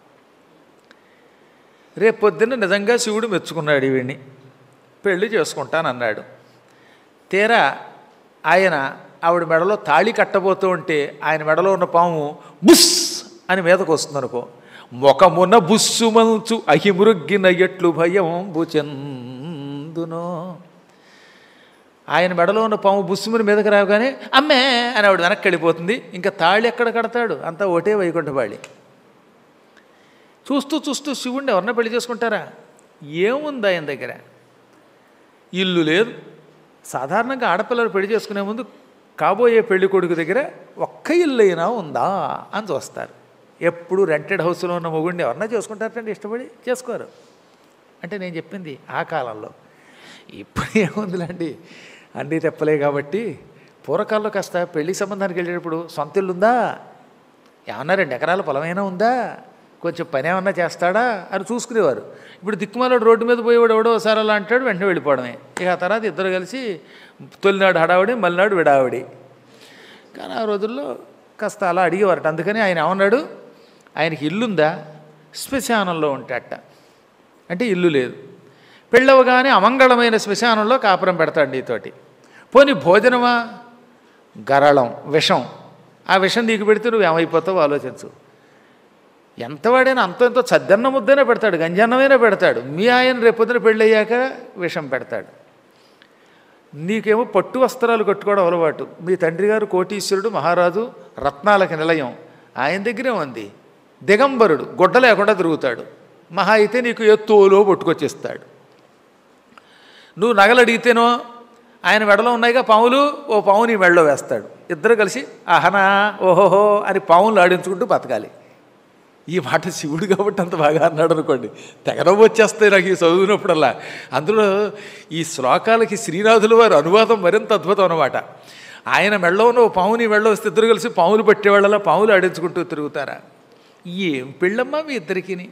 రేపు పొద్దున్న నిజంగా శివుడు మెచ్చుకున్నాడు వీడిని పెళ్లి చేసుకుంటానన్నాడు తీరా ఆయన ఆవిడ మెడలో తాళి కట్టబోతూ ఉంటే ఆయన మెడలో ఉన్న పాము బుస్ అని మీదకు వస్తుంది అనుకో మొఖమున బుస్సు మంచు అహిమృగ్గిన ఎట్లు భయం బుచెందునో ఆయన మెడలో ఉన్న పాము బుస్సుముని మీదకి రాగానే అమ్మే అని ఆవిడ వెనక్కి వెళ్ళిపోతుంది ఇంకా తాళి ఎక్కడ కడతాడు అంతా ఒకటే వైకుంఠపాళి చూస్తూ చూస్తూ శివుణ్ణి ఎవరన్నా పెళ్లి చేసుకుంటారా ఏముంది ఆయన దగ్గర ఇల్లు లేదు సాధారణంగా ఆడపిల్లలు పెళ్లి చేసుకునే ముందు కాబోయే పెళ్లి కొడుకు దగ్గర ఒక్క ఇల్లు అయినా ఉందా అని చూస్తారు ఎప్పుడు రెంటెడ్ హౌస్లో ఉన్న మొగుడిని ఎవరన్నా చేసుకుంటారంటే ఇష్టపడి చేసుకోరు అంటే నేను చెప్పింది ఆ కాలంలో ఇప్పుడు ఏముందిలేండి అన్నీ తెప్పలే కాబట్టి పూర్వకాలంలో కాస్త పెళ్లి సంబంధానికి వెళ్ళేటప్పుడు సొంత ఇల్లు ఉందా ఏమన్నా రెండు ఎకరాల పొలమైనా ఉందా కొంచెం పని ఏమన్నా చేస్తాడా అని చూసుకునేవారు ఇప్పుడు దిక్కుమాలాడు రోడ్డు మీద పోయేవాడు ఎవడో ఒకసారి అలా అంటాడు వెంటనే వెళ్ళిపోవడమే ఇక ఆ తర్వాత ఇద్దరు కలిసి తొలినాడు హడావిడి మలినాడు విడావిడి కానీ ఆ రోజుల్లో కాస్త అలా అడిగేవారట అందుకని ఆయన ఏమన్నాడు ఆయనకి ఇల్లుందా శ్మశానంలో ఉంటాడట అంటే ఇల్లు లేదు పెళ్ళవగానే అమంగళమైన శ్మశానంలో కాపురం పెడతాడు నీతోటి పోని భోజనమా గరళం విషం ఆ విషం నీకు పెడితే నువ్వు ఏమైపోతావో ఆలోచించు ఎంతవాడైనా అంత ఎంతో చద్దన్న ముద్దైనా పెడతాడు గంజన్నమైనా పెడతాడు మీ ఆయన రేపొద్దున పెళ్ళయ్యాక విషం పెడతాడు నీకేమో పట్టు వస్త్రాలు కట్టుకోవడం అలవాటు మీ తండ్రి గారు కోటీశ్వరుడు మహారాజు రత్నాలకి నిలయం ఆయన దగ్గరే ఉంది దిగంబరుడు గుడ్డ లేకుండా తిరుగుతాడు మహా అయితే నీకు ఎత్తులో పట్టుకొచ్చేస్తాడు నువ్వు నగలు అడిగితేనో ఆయన మెడలో ఉన్నాయిగా పాములు ఓ పాము నీ మెడలో వేస్తాడు ఇద్దరు కలిసి అహనా ఓహోహో అని పాములు ఆడించుకుంటూ బతకాలి ఈ మాట శివుడు కాబట్టి అంత బాగా అన్నాడు అనుకోండి తెగనవ్వు వచ్చేస్తాయి నాకు ఈ చదువునప్పుడల్లా అందులో ఈ శ్లోకాలకి శ్రీనాథుల వారు అనువాదం మరింత అద్భుతం అనమాట ఆయన మెళ్ళో ఉన్న ఓ పాముని మెళ్ళో వస్తే ఇద్దరు కలిసి పాములు పట్టేవాళ్ళలా పాములు ఆడించుకుంటూ తిరుగుతారా ఏం పెళ్ళమ్మా మీ ఇద్దరికిని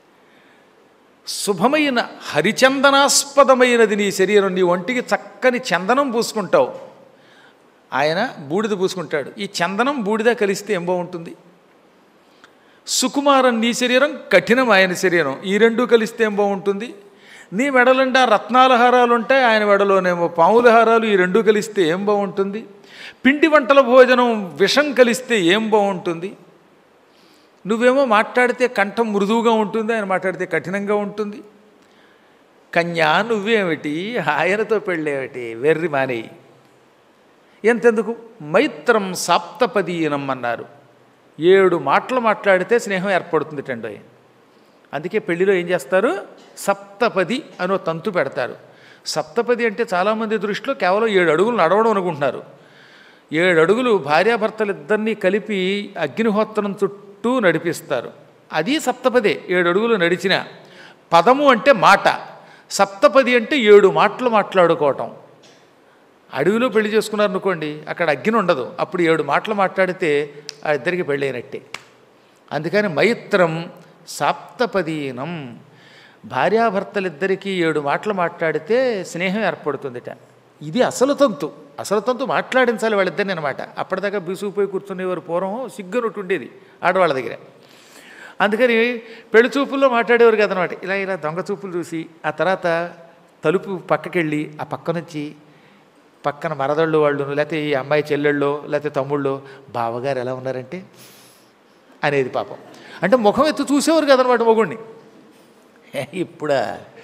శుభమైన హరిచందనాస్పదమైనది నీ శరీరం నీ ఒంటికి చక్కని చందనం పూసుకుంటావు ఆయన బూడిద పూసుకుంటాడు ఈ చందనం బూడిద కలిస్తే ఏం బాగుంటుంది సుకుమారం నీ శరీరం కఠినం ఆయన శరీరం ఈ రెండు కలిస్తే ఏం బాగుంటుంది నీ మెడలంటే ఆ రత్నాల హారాలు ఉంటాయి ఆయన మెడలోనేమో పాముల హారాలు ఈ రెండు కలిస్తే ఏం బాగుంటుంది పిండి వంటల భోజనం విషం కలిస్తే ఏం బాగుంటుంది నువ్వేమో మాట్లాడితే కంఠం మృదువుగా ఉంటుంది ఆయన మాట్లాడితే కఠినంగా ఉంటుంది కన్యా నువ్వేమిటి ఆయనతో పెళ్ళేమిటి వెర్రి మానేయి ఎంతెందుకు మైత్రం సాప్తపదీనం అన్నారు ఏడు మాటలు మాట్లాడితే స్నేహం ఏర్పడుతుంది టండోయ్ అందుకే పెళ్లిలో ఏం చేస్తారు సప్తపది అని ఒక తంతు పెడతారు సప్తపది అంటే చాలామంది దృష్టిలో కేవలం ఏడు అడుగులు నడవడం అనుకుంటున్నారు ఏడు అడుగులు భార్యాభర్తలు ఇద్దరినీ కలిపి అగ్నిహోత్రం చుట్టూ నడిపిస్తారు అది సప్తపదే ఏడు అడుగులు నడిచిన పదము అంటే మాట సప్తపది అంటే ఏడు మాటలు మాట్లాడుకోవటం అడవిలో పెళ్లి చేసుకున్నారు అనుకోండి అక్కడ అగ్ని ఉండదు అప్పుడు ఏడు మాటలు మాట్లాడితే ఆ ఇద్దరికి పెళ్ళైనట్టే అందుకని మైత్రం సాప్తపదీనం భార్యాభర్తలిద్దరికీ ఏడు మాటలు మాట్లాడితే స్నేహం ఏర్పడుతుందిట ఇది అసలు తంతు అసలు తంతు మాట్లాడించాలి వాళ్ళిద్దరిని అనమాట అప్పటిదాకా బిసుకుపోయి కూర్చునేవారు పూర్వం సిగ్గునట్టు ఉండేది ఆడవాళ్ళ దగ్గర అందుకని పెళ్లి చూపుల్లో మాట్లాడేవారు కదనమాట ఇలా ఇలా దొంగ చూపులు చూసి ఆ తర్వాత తలుపు పక్కకెళ్ళి ఆ పక్క నుంచి పక్కన మరదళ్ళు వాళ్ళు లేకపోతే ఈ అమ్మాయి చెల్లెళ్ళు లేకపోతే తమ్ముళ్ళు బావగారు ఎలా ఉన్నారంటే అనేది పాపం అంటే ముఖం ఎత్తు చూసేవారు కదనమాట మొగుడిని ఇప్పుడా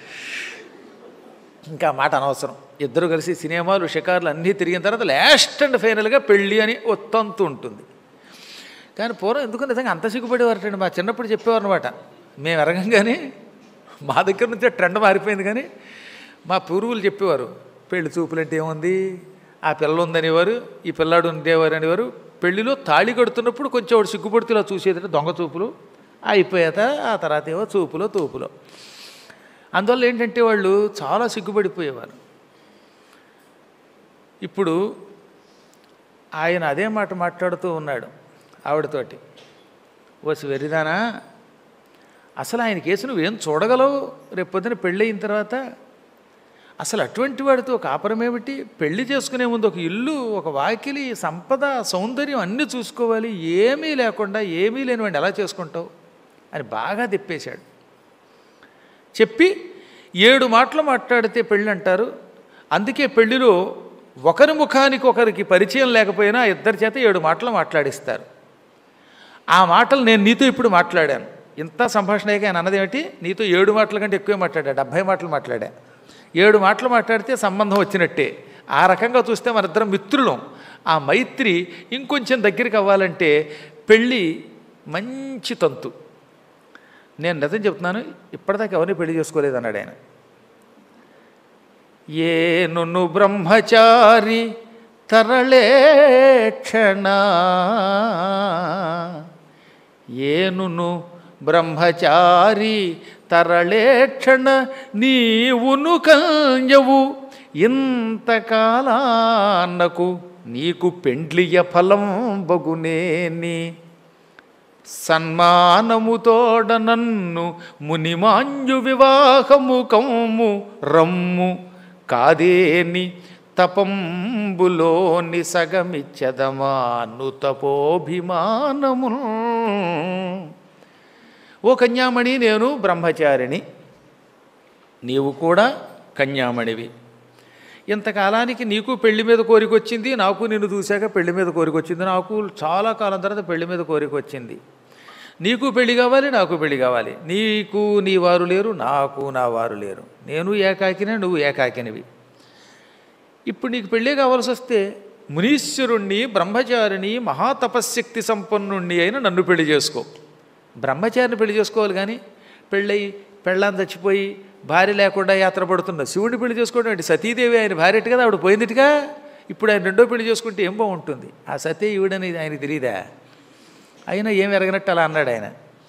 ఇంకా మాట అనవసరం ఇద్దరు కలిసి సినిమాలు షికార్లు అన్నీ తిరిగిన తర్వాత లాస్ట్ అండ్ ఫైనల్గా పెళ్ళి అని ఒత్తంతు ఉంటుంది కానీ పూర్వం ఎందుకు నిజంగా అంత సిగ్గుపడేవారటండి మా చిన్నప్పుడు చెప్పేవారు అనమాట మేము ఎరగంగానే మా దగ్గర నుంచి ట్రెండ్ మారిపోయింది కానీ మా పూర్వులు చెప్పేవారు పెళ్లి చూపులు అంటే ఏముంది ఆ పిల్ల ఉందనేవారు ఈ పిల్లాడు ఉండేవారు అనేవారు పెళ్లిలో తాళి కడుతున్నప్పుడు కొంచెం వాడు సిగ్గుపడుతూ ఇలా చూసేదంటే దొంగ చూపులు అయిపోయాక ఆ తర్వాత ఏమో చూపులో తూపులో అందువల్ల ఏంటంటే వాళ్ళు చాలా సిగ్గుపడిపోయేవారు ఇప్పుడు ఆయన అదే మాట మాట్లాడుతూ ఉన్నాడు ఆవిడతోటి ఓసి వెరిదానా అసలు ఆయన కేసు నువ్వేం చూడగలవు రేపు పొద్దున పెళ్ళయిన తర్వాత అసలు అటువంటి వాడితో ఒక ఆపరం ఏమిటి పెళ్లి చేసుకునే ముందు ఒక ఇల్లు ఒక వాకిలి సంపద సౌందర్యం అన్నీ చూసుకోవాలి ఏమీ లేకుండా ఏమీ లేనివాడిని ఎలా చేసుకుంటావు అని బాగా తిప్పేశాడు చెప్పి ఏడు మాటలు మాట్లాడితే పెళ్ళి అంటారు అందుకే పెళ్లిలో ఒకరి ముఖానికి ఒకరికి పరిచయం లేకపోయినా ఇద్దరి చేత ఏడు మాటలు మాట్లాడిస్తారు ఆ మాటలు నేను నీతో ఇప్పుడు మాట్లాడాను ఇంత సంభాషణ అయ్యాక ఆయన అన్నదేమిటి నీతో ఏడు మాటల కంటే ఎక్కువే మాట్లాడా డెబ్భై మాటలు మాట్లాడా ఏడు మాటలు మాట్లాడితే సంబంధం వచ్చినట్టే ఆ రకంగా చూస్తే మనిద్దరం మిత్రులం ఆ మైత్రి ఇంకొంచెం దగ్గరికి అవ్వాలంటే పెళ్ళి మంచి తంతు నేను నిజం చెప్తున్నాను ఇప్పటిదాకా ఎవరిని పెళ్లి చేసుకోలేదు అన్నాడు ఆయన ఏనును బ్రహ్మచారి తరళేక్షణ ఏనును బ్రహ్మచారి తరళేక్షణ నీవును కల్యవు ఇంతకాలాన్నకు నీకు పెండ్లియ ఫలం బగునేని సన్మానముతోడ నన్ను మునిమాంజు వివాహము కమ్ము రమ్ము కాదేని తపంబులోని సగమిచ్చదమాను తపోభిమానము ఓ కన్యామణి నేను బ్రహ్మచారిణి నీవు కూడా కన్యామణివి ఇంతకాలానికి నీకు పెళ్లి మీద కోరిక వచ్చింది నాకు నిన్ను చూశాక పెళ్లి మీద కోరిక వచ్చింది నాకు చాలా కాలం తర్వాత పెళ్లి మీద కోరిక వచ్చింది నీకు పెళ్లి కావాలి నాకు పెళ్లి కావాలి నీకు నీ వారు లేరు నాకు నా వారు లేరు నేను ఏకాకినే నువ్వు ఏకాకినివి ఇప్పుడు నీకు పెళ్ళే కావాల్సి వస్తే మునీశ్వరుణ్ణి బ్రహ్మచారిని మహాతపశక్తి సంపన్నుణ్ణి అయిన నన్ను పెళ్లి చేసుకో బ్రహ్మచారిని పెళ్లి చేసుకోవాలి కానీ పెళ్ళయి పెళ్ళాన్ని చచ్చిపోయి భార్య లేకుండా యాత్ర పడుతున్న శివుడిని పెళ్లి చేసుకోవడం ఏంటి సతీదేవి ఆయన భార్యటి కదా ఆవిడ పోయిందిటిగా ఇప్పుడు ఆయన రెండో పెళ్లి చేసుకుంటే ఏం బాగుంటుంది ఆ సతీ ఈవిడని ఆయనకి తెలియదా అయినా ఏం ఎరగనట్టు అలా అన్నాడు ఆయన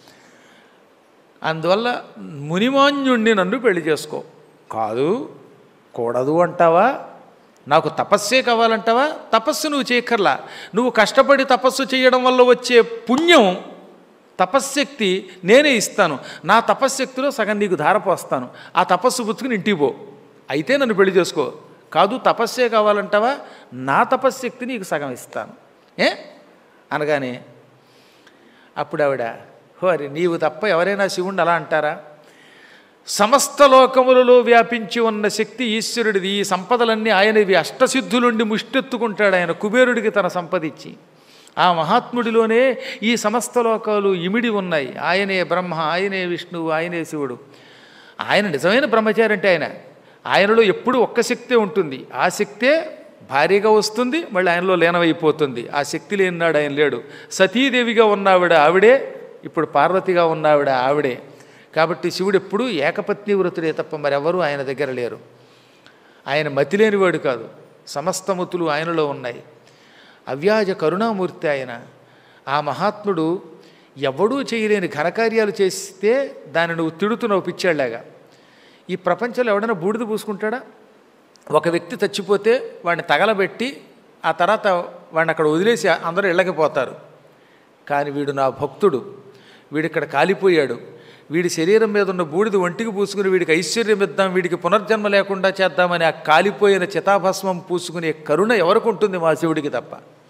అందువల్ల మునిమాన్యుణ్ణి నన్ను పెళ్లి చేసుకో కాదు కూడదు అంటావా నాకు తపస్సే కావాలంటావా తపస్సు నువ్వు చేయక్కర్లా నువ్వు కష్టపడి తపస్సు చేయడం వల్ల వచ్చే పుణ్యం తపశ్శక్తి నేనే ఇస్తాను నా తపశ్శక్తిలో సగం నీకు ధారపోస్తాను ఆ తపస్సు పుచ్చుకుని ఇంటికి పో అయితే నన్ను పెళ్లి చేసుకో కాదు తపస్సే కావాలంటావా నా తపశ్శక్తి నీకు సగం ఇస్తాను ఏ అనగానే అప్పుడు ఆవిడ హోరి నీవు తప్ప ఎవరైనా శివుణ్ణి అలా అంటారా సమస్త లోకములలో వ్యాపించి ఉన్న శక్తి ఈశ్వరుడిది ఈ సంపదలన్నీ ఆయనవి అష్టసిద్ధులుండి ముష్టెత్తుకుంటాడు ఆయన కుబేరుడికి తన సంపద ఇచ్చి ఆ మహాత్ముడిలోనే ఈ సమస్త లోకాలు ఇమిడి ఉన్నాయి ఆయనే బ్రహ్మ ఆయనే విష్ణువు ఆయనే శివుడు ఆయన నిజమైన బ్రహ్మచారి అంటే ఆయన ఆయనలో ఎప్పుడూ ఒక్క శక్తే ఉంటుంది ఆ శక్తే భారీగా వస్తుంది మళ్ళీ ఆయనలో లీనమైపోతుంది ఆ శక్తి లేనినాడు ఆయన లేడు సతీదేవిగా ఉన్నావిడ ఆవిడే ఇప్పుడు పార్వతిగా ఉన్నావిడ ఆవిడే కాబట్టి శివుడు ఎప్పుడూ ఏకపత్ని వృతుడే తప్ప మరెవరూ ఆయన దగ్గర లేరు ఆయన మతి లేనివాడు కాదు సమస్తమతులు ఆయనలో ఉన్నాయి అవ్యాజ కరుణామూర్తి ఆయన ఆ మహాత్ముడు ఎవడూ చేయలేని ఘనకార్యాలు చేస్తే దాన్ని నువ్వు తిడుతున్నావు పిచ్చాళ్ళగా ఈ ప్రపంచంలో ఎవడైనా బూడిద పూసుకుంటాడా ఒక వ్యక్తి చచ్చిపోతే వాడిని తగలబెట్టి ఆ తర్వాత వాడిని అక్కడ వదిలేసి అందరూ ఇళ్ళకి పోతారు కానీ వీడు నా భక్తుడు వీడిక్కడ కాలిపోయాడు వీడి శరీరం మీద ఉన్న బూడిద ఒంటికి పూసుకుని వీడికి ఐశ్వర్యం ఇద్దాం వీడికి పునర్జన్మ లేకుండా చేద్దామని ఆ కాలిపోయిన చితాభస్మం పూసుకునే కరుణ ఎవరికి ఉంటుంది మా శివుడికి తప్ప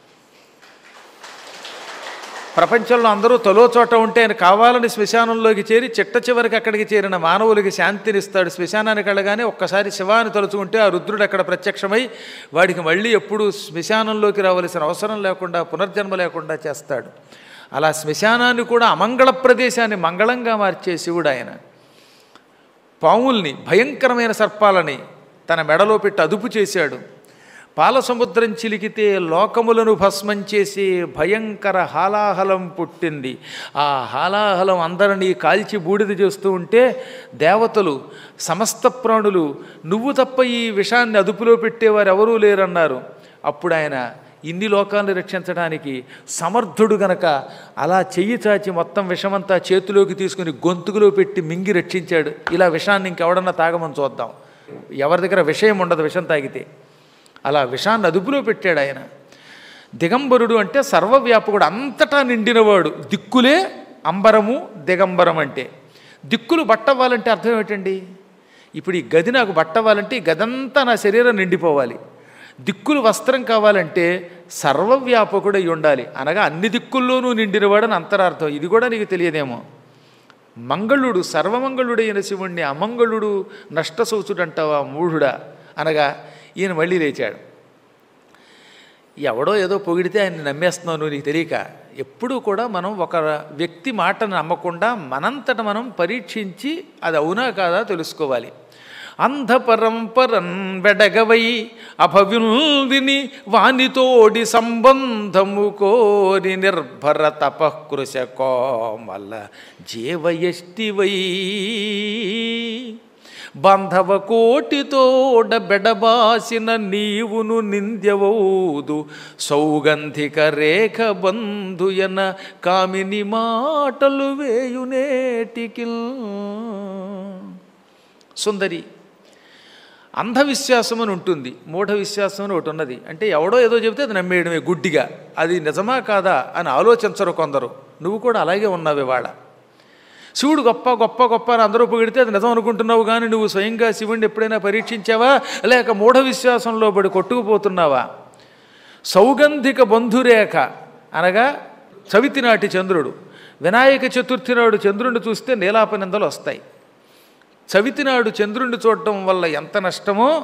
ప్రపంచంలో అందరూ తలో చోట ఉంటే ఆయన కావాలని శ్మశానంలోకి చేరి చిట్ట చివరికి అక్కడికి చేరిన మానవులకి శాంతినిస్తాడు శ్మశానానికి వెళ్ళగానే ఒక్కసారి శివాన్ని తలుచుకుంటే ఆ రుద్రుడు అక్కడ ప్రత్యక్షమై వాడికి మళ్ళీ ఎప్పుడు శ్మశానంలోకి రావలసిన అవసరం లేకుండా పునర్జన్మ లేకుండా చేస్తాడు అలా శ్మశానాన్ని కూడా అమంగళ ప్రదేశాన్ని మంగళంగా మార్చే శివుడు ఆయన పాముల్ని భయంకరమైన సర్పాలని తన మెడలో పెట్టి అదుపు చేశాడు పాల సముద్రం చిలికితే లోకములను భస్మం చేసి భయంకర హాలాహలం పుట్టింది ఆ హాలాహలం అందరినీ కాల్చి బూడిద చేస్తూ ఉంటే దేవతలు సమస్త ప్రాణులు నువ్వు తప్ప ఈ విషాన్ని అదుపులో పెట్టేవారు ఎవరూ లేరన్నారు అప్పుడు ఆయన ఇన్ని లోకాలను రక్షించడానికి సమర్థుడు గనక అలా చెయ్యి చాచి మొత్తం విషమంతా చేతిలోకి తీసుకుని గొంతుకులో పెట్టి మింగి రక్షించాడు ఇలా విషాన్ని ఇంకెవడన్నా తాగమని చూద్దాం ఎవరి దగ్గర విషయం ఉండదు విషం తాగితే అలా విషాన్ని అదుపులో పెట్టాడు ఆయన దిగంబరుడు అంటే సర్వవ్యాపకుడు అంతటా నిండినవాడు దిక్కులే అంబరము దిగంబరం అంటే దిక్కులు బట్టవ్వాలంటే అర్థం ఏమిటండి ఇప్పుడు ఈ గది నాకు బట్టవ్వాలంటే ఈ గదంతా నా శరీరం నిండిపోవాలి దిక్కులు వస్త్రం కావాలంటే సర్వవ్యాపకుడై ఉండాలి అనగా అన్ని దిక్కుల్లోనూ నిండినవాడని అంతరార్థం ఇది కూడా నీకు తెలియదేమో మంగళుడు సర్వమంగళుడైన శివుణ్ణి అమంగళుడు నష్టశౌచుడు అంటావా మూఢుడా అనగా ఈయన మళ్ళీ లేచాడు ఎవడో ఏదో పొగిడితే ఆయన నమ్మేస్తున్నావు నువ్వు నీకు తెలియక ఎప్పుడూ కూడా మనం ఒక వ్యక్తి మాటను నమ్మకుండా మనంతట మనం పరీక్షించి అది అవునా కాదా తెలుసుకోవాలి అంధపరంపరన్ వెడగవై అభవిల్ విని వానితోడి సంబంధము కోరి నిర్భర తపకృశ కోమల జీవయష్టివై బాంధవ కోటితోడ బెడబాసిన నీవును నింద్యవౌదు సౌగంధిక రేఖ బంధుయన కామిని మాటలు వేయునేటికి సుందరి అంధవిశ్వాసం అని ఉంటుంది మూఢ విశ్వాసం అని ఒకటి ఉన్నది అంటే ఎవడో ఏదో చెబితే అది నమ్మేయడమే గుడ్డిగా అది నిజమా కాదా అని ఆలోచించరు కొందరు నువ్వు కూడా అలాగే ఉన్నావు ఇవాళ శివుడు గొప్ప గొప్ప గొప్ప అని అందరూ పొగిడితే అది నిజం అనుకుంటున్నావు కానీ నువ్వు స్వయంగా శివుడిని ఎప్పుడైనా పరీక్షించావా లేక మూఢ విశ్వాసంలో పడి కొట్టుకుపోతున్నావా సౌగంధిక బంధురేఖ అనగా చవితి నాటి చంద్రుడు వినాయక చతుర్థి నాడు చంద్రుడిని చూస్తే నీలాపనిందలు వస్తాయి చవితి నాడు చంద్రుడిని చూడటం వల్ల ఎంత నష్టమో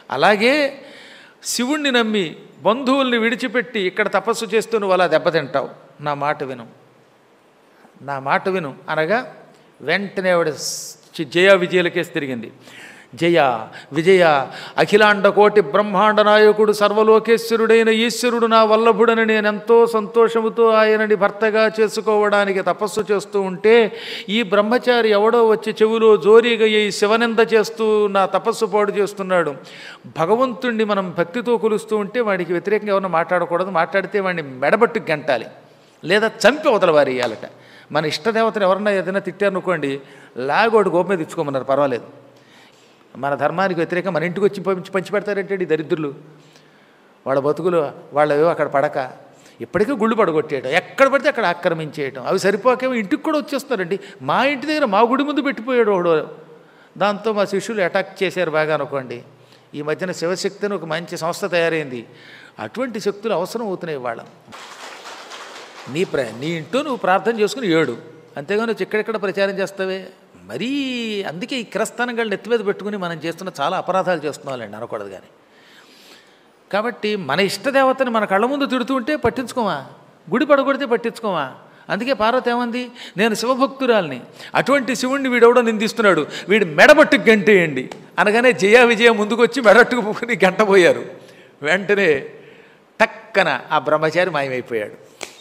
అలాగే శివుణ్ణి నమ్మి బంధువుల్ని విడిచిపెట్టి ఇక్కడ తపస్సు చేస్తూ నువ్వు అలా దెబ్బతింటావు నా మాట విను నా మాట విను అనగా వెంటనే ఆవిడ స్- జయ విజయలకేసి తిరిగింది జయ విజయ అఖిలాండ కోటి బ్రహ్మాండ నాయకుడు సర్వలోకేశ్వరుడైన ఈశ్వరుడు నా వల్లభుడని నేను ఎంతో సంతోషముతో ఆయనని భర్తగా చేసుకోవడానికి తపస్సు చేస్తూ ఉంటే ఈ బ్రహ్మచారి ఎవడో వచ్చి చెవిలో జోరీగా ఈ శివనింద చేస్తూ నా తపస్సు పాడు చేస్తున్నాడు భగవంతుణ్ణి మనం భక్తితో కొలుస్తూ ఉంటే వాడికి వ్యతిరేకంగా ఎవరైనా మాట్లాడకూడదు మాట్లాడితే వాడిని మెడబట్టు గంటాలి లేదా చంపి అవతల వారి ఇయ్యాలట మన ఇష్టదేవతను ఎవరన్నా ఏదైనా తిట్టారనుకోండి లాగోడు గోప మీద ఇచ్చుకోమన్నారు పర్వాలేదు మన ధర్మానికి వ్యతిరేకంగా మన ఇంటికి వచ్చి పంచి పంచి పెడతారంటే ఈ దరిద్రులు వాళ్ళ బతుకులు వాళ్ళేవో అక్కడ పడక ఇప్పటికీ గుళ్ళు పడగొట్టేయటం ఎక్కడ పడితే అక్కడ ఆక్రమించేయటం అవి సరిపోకేమో ఇంటికి కూడా వచ్చేస్తారండి మా ఇంటి దగ్గర మా గుడి ముందు పెట్టిపోయాడు ఒకడు దాంతో మా శిష్యులు అటాక్ చేశారు బాగా అనుకోండి ఈ మధ్యన శివశక్తి అని ఒక మంచి సంస్థ తయారైంది అటువంటి శక్తులు అవసరం అవుతున్నాయి వాళ్ళ నీ ప్ర నీ ఇంట్లో నువ్వు ప్రార్థన చేసుకుని ఏడు అంతేగాని వచ్చి ఎక్కడెక్కడ ప్రచారం చేస్తావే మరీ అందుకే ఈ కిరస్థానంగా నెత్తి మీద పెట్టుకుని మనం చేస్తున్న చాలా అపరాధాలు చేస్తున్నామండి అనకూడదు కానీ కాబట్టి మన ఇష్టదేవతని మన కళ్ళ ముందు తిడుతూ ఉంటే పట్టించుకోమా గుడి పడగొడితే పట్టించుకోమా అందుకే పార్వతి ఏమంది నేను శివభక్తురాల్ని అటువంటి శివుణ్ణి వీడెవడో నిందిస్తున్నాడు వీడు మెడబట్టుకు గంటేయండి అనగానే జయ విజయ ముందుకొచ్చి మెడట్టుకు గంట పోయారు వెంటనే టక్కన ఆ బ్రహ్మచారి మాయమైపోయాడు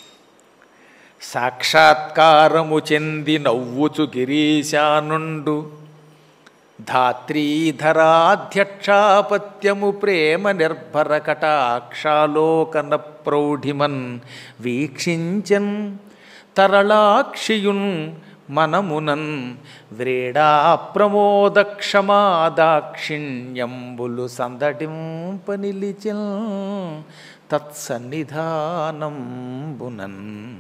సాక్షాత్కారము చెంది నవ్వుచు గిరీశానుండు ధాత్రీధరాధ్యక్షాపత్యము ప్రేమ నిర్భర కటాక్షాలోకన ప్రౌఢిమన్ వీక్షించన్ తరళాక్షియున్ మనమునన్ వ్రేడా ప్రమోద క్షమాదాక్షిణ్యంబులు సందటింపనిలిచిన్ తత్సన్నిధానంబునన్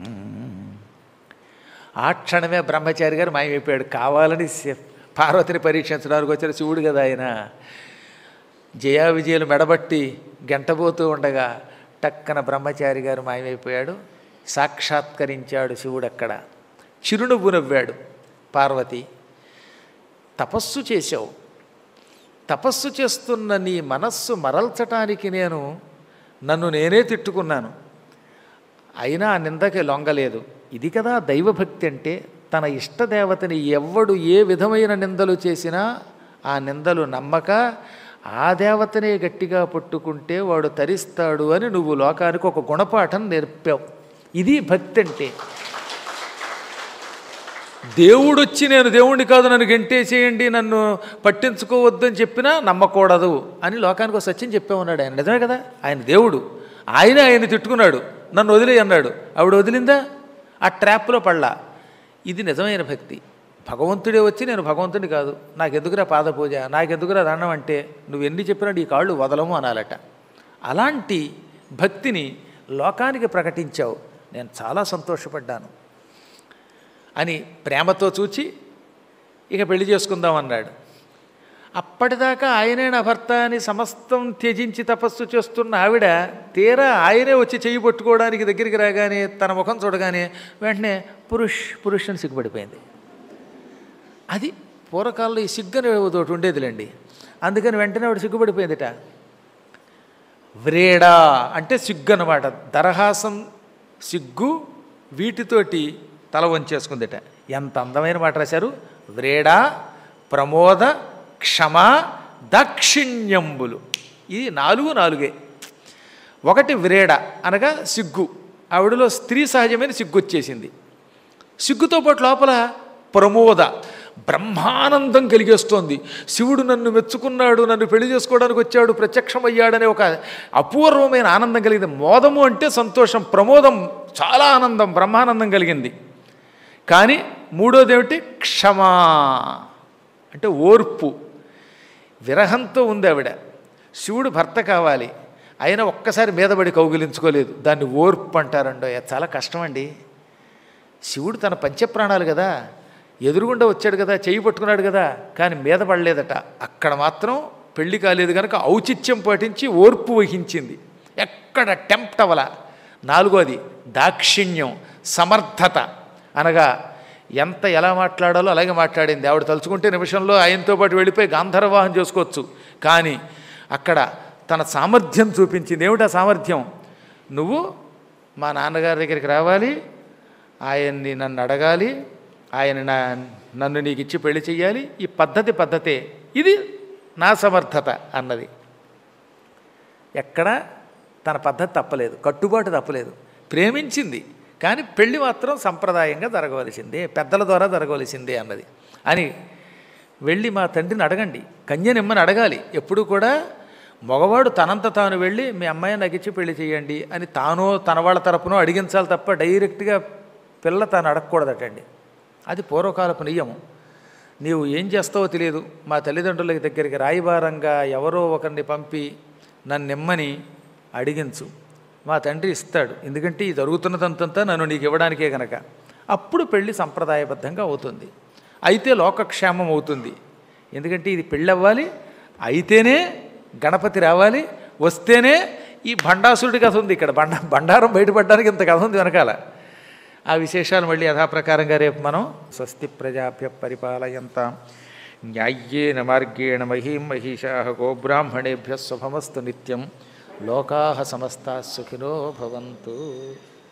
ఆ క్షణమే బ్రహ్మచారి గారు మాయమైపోయాడు కావాలని శి- పార్వతిని పరీక్షించడానికి వచ్చిన శివుడు కదా ఆయన జయా విజయులు మెడబట్టి గంటబోతూ ఉండగా టక్కన బ్రహ్మచారి గారు మాయమైపోయాడు సాక్షాత్కరించాడు శివుడు అక్కడ చిరునవ్వు నవ్వాడు పార్వతి తపస్సు చేశావు తపస్సు చేస్తున్న నీ మనస్సు మరల్చటానికి నేను నన్ను నేనే తిట్టుకున్నాను అయినా ఆ నిందకి లొంగలేదు ఇది కదా దైవభక్తి అంటే తన ఇష్టదేవతని ఎవ్వడు ఏ విధమైన నిందలు చేసినా ఆ నిందలు నమ్మక ఆ దేవతనే గట్టిగా పట్టుకుంటే వాడు తరిస్తాడు అని నువ్వు లోకానికి ఒక గుణపాఠం నేర్పావు ఇది భక్తి అంటే దేవుడొచ్చి నేను దేవుణ్ణి కాదు నన్ను గెంటేసేయండి నన్ను పట్టించుకోవద్దని చెప్పినా నమ్మకూడదు అని లోకానికి ఒక సత్యం చెప్పే ఉన్నాడు ఆయన నిజమే కదా ఆయన దేవుడు ఆయన ఆయన తిట్టుకున్నాడు నన్ను వదిలే అన్నాడు ఆవిడ వదిలిందా ఆ ట్రాప్లో పడలా ఇది నిజమైన భక్తి భగవంతుడే వచ్చి నేను భగవంతుడి కాదు నాకెందుకురా పాద పూజ నాకెందుకురా దండం అంటే నువ్వు ఎన్ని చెప్పినా ఈ కాళ్ళు వదలము అనాలట అలాంటి భక్తిని లోకానికి ప్రకటించావు నేను చాలా సంతోషపడ్డాను అని ప్రేమతో చూచి ఇక పెళ్లి చేసుకుందాం అన్నాడు అప్పటిదాకా ఆయనే నా భర్త అని సమస్తం త్యజించి తపస్సు చేస్తున్న ఆవిడ తీరా ఆయనే వచ్చి చెయ్యి పట్టుకోవడానికి దగ్గరికి రాగానే తన ముఖం చూడగానే వెంటనే పురుష్ పురుష్ అని సిగ్గుపడిపోయింది అది పూర్వకాలంలో ఈ సిగ్గని ఒకటి ఉండేదిలేండి అందుకని వెంటనే ఆవిడ సిగ్గుపడిపోయిందిట వ్రేడా అంటే సిగ్గు అనమాట దరహాసం సిగ్గు వీటితోటి తల వంచేసుకుందిట ఎంత అందమైన మాట రాశారు వ్రేడా ప్రమోద క్షమ దాక్షిణ్యంబులు ఇది నాలుగు నాలుగే ఒకటి వ్రేడ అనగా సిగ్గు ఆవిడలో స్త్రీ సహజమైన సిగ్గు వచ్చేసింది సిగ్గుతో పాటు లోపల ప్రమోద బ్రహ్మానందం కలిగేస్తోంది శివుడు నన్ను మెచ్చుకున్నాడు నన్ను పెళ్లి చేసుకోవడానికి వచ్చాడు ప్రత్యక్షమయ్యాడనే ఒక అపూర్వమైన ఆనందం కలిగింది మోదము అంటే సంతోషం ప్రమోదం చాలా ఆనందం బ్రహ్మానందం కలిగింది కానీ మూడోది ఏమిటి క్షమా అంటే ఓర్పు విరహంతో ఉంది ఆవిడ శివుడు భర్త కావాలి అయినా ఒక్కసారి మీదబడి కౌగిలించుకోలేదు దాన్ని ఓర్పు అంటారండో అది చాలా కష్టం అండి శివుడు తన పంచప్రాణాలు కదా ఎదురుగుండా వచ్చాడు కదా చెయ్యి పట్టుకున్నాడు కదా కానీ మీద పడలేదట అక్కడ మాత్రం పెళ్లి కాలేదు కనుక ఔచిత్యం పాటించి ఓర్పు వహించింది ఎక్కడ టెంప్ట్ అవల నాలుగోది దాక్షిణ్యం సమర్థత అనగా ఎంత ఎలా మాట్లాడాలో అలాగే మాట్లాడింది ఆవిడ తలుచుకుంటే నిమిషంలో ఆయనతో పాటు వెళ్ళిపోయి గాంధర్వాహం చేసుకోవచ్చు కానీ అక్కడ తన సామర్థ్యం చూపించింది ఏమిటా సామర్థ్యం నువ్వు మా నాన్నగారి దగ్గరికి రావాలి ఆయన్ని నన్ను అడగాలి ఆయన నా నన్ను నీకు ఇచ్చి పెళ్లి చెయ్యాలి ఈ పద్ధతి పద్ధతే ఇది నా సమర్థత అన్నది ఎక్కడ తన పద్ధతి తప్పలేదు కట్టుబాటు తప్పలేదు ప్రేమించింది కానీ పెళ్లి మాత్రం సంప్రదాయంగా జరగవలసిందే పెద్దల ద్వారా జరగవలసిందే అన్నది అని వెళ్ళి మా తండ్రిని అడగండి కన్యనిమ్మని అడగాలి ఎప్పుడు కూడా మగవాడు తనంత తాను వెళ్ళి మీ అమ్మాయి నాకు ఇచ్చి పెళ్లి చేయండి అని తానో తన వాళ్ళ తరపునో అడిగించాలి తప్ప డైరెక్ట్గా పిల్ల తాను అడగకూడదటండి అది పూర్వకాలపు నియమం నీవు ఏం చేస్తావో తెలియదు మా తల్లిదండ్రుల దగ్గరికి రాయిబారంగా ఎవరో ఒకరిని పంపి నన్ను నిమ్మని అడిగించు మా తండ్రి ఇస్తాడు ఎందుకంటే ఈ జరుగుతున్నదంతంతా నన్ను నీకు ఇవ్వడానికే గనక అప్పుడు పెళ్లి సంప్రదాయబద్ధంగా అవుతుంది అయితే లోకక్షేమం అవుతుంది ఎందుకంటే ఇది పెళ్ళి అవ్వాలి అయితేనే గణపతి రావాలి వస్తేనే ఈ భండాసురుడి కథ ఉంది ఇక్కడ బండ బండారం బయటపడడానికి ఇంత కథ ఉంది వెనకాల ఆ విశేషాలు మళ్ళీ యథాప్రకారంగా రేపు మనం స్వస్తి ప్రజాభ్య పరిపాలయంత న్యాయ్యేన మార్గేణ మహీం మహిషా గోబ్రాహ్మణేభ్య శుభమస్తు నిత్యం లోకా సమస్తా సుఖినో భవంతు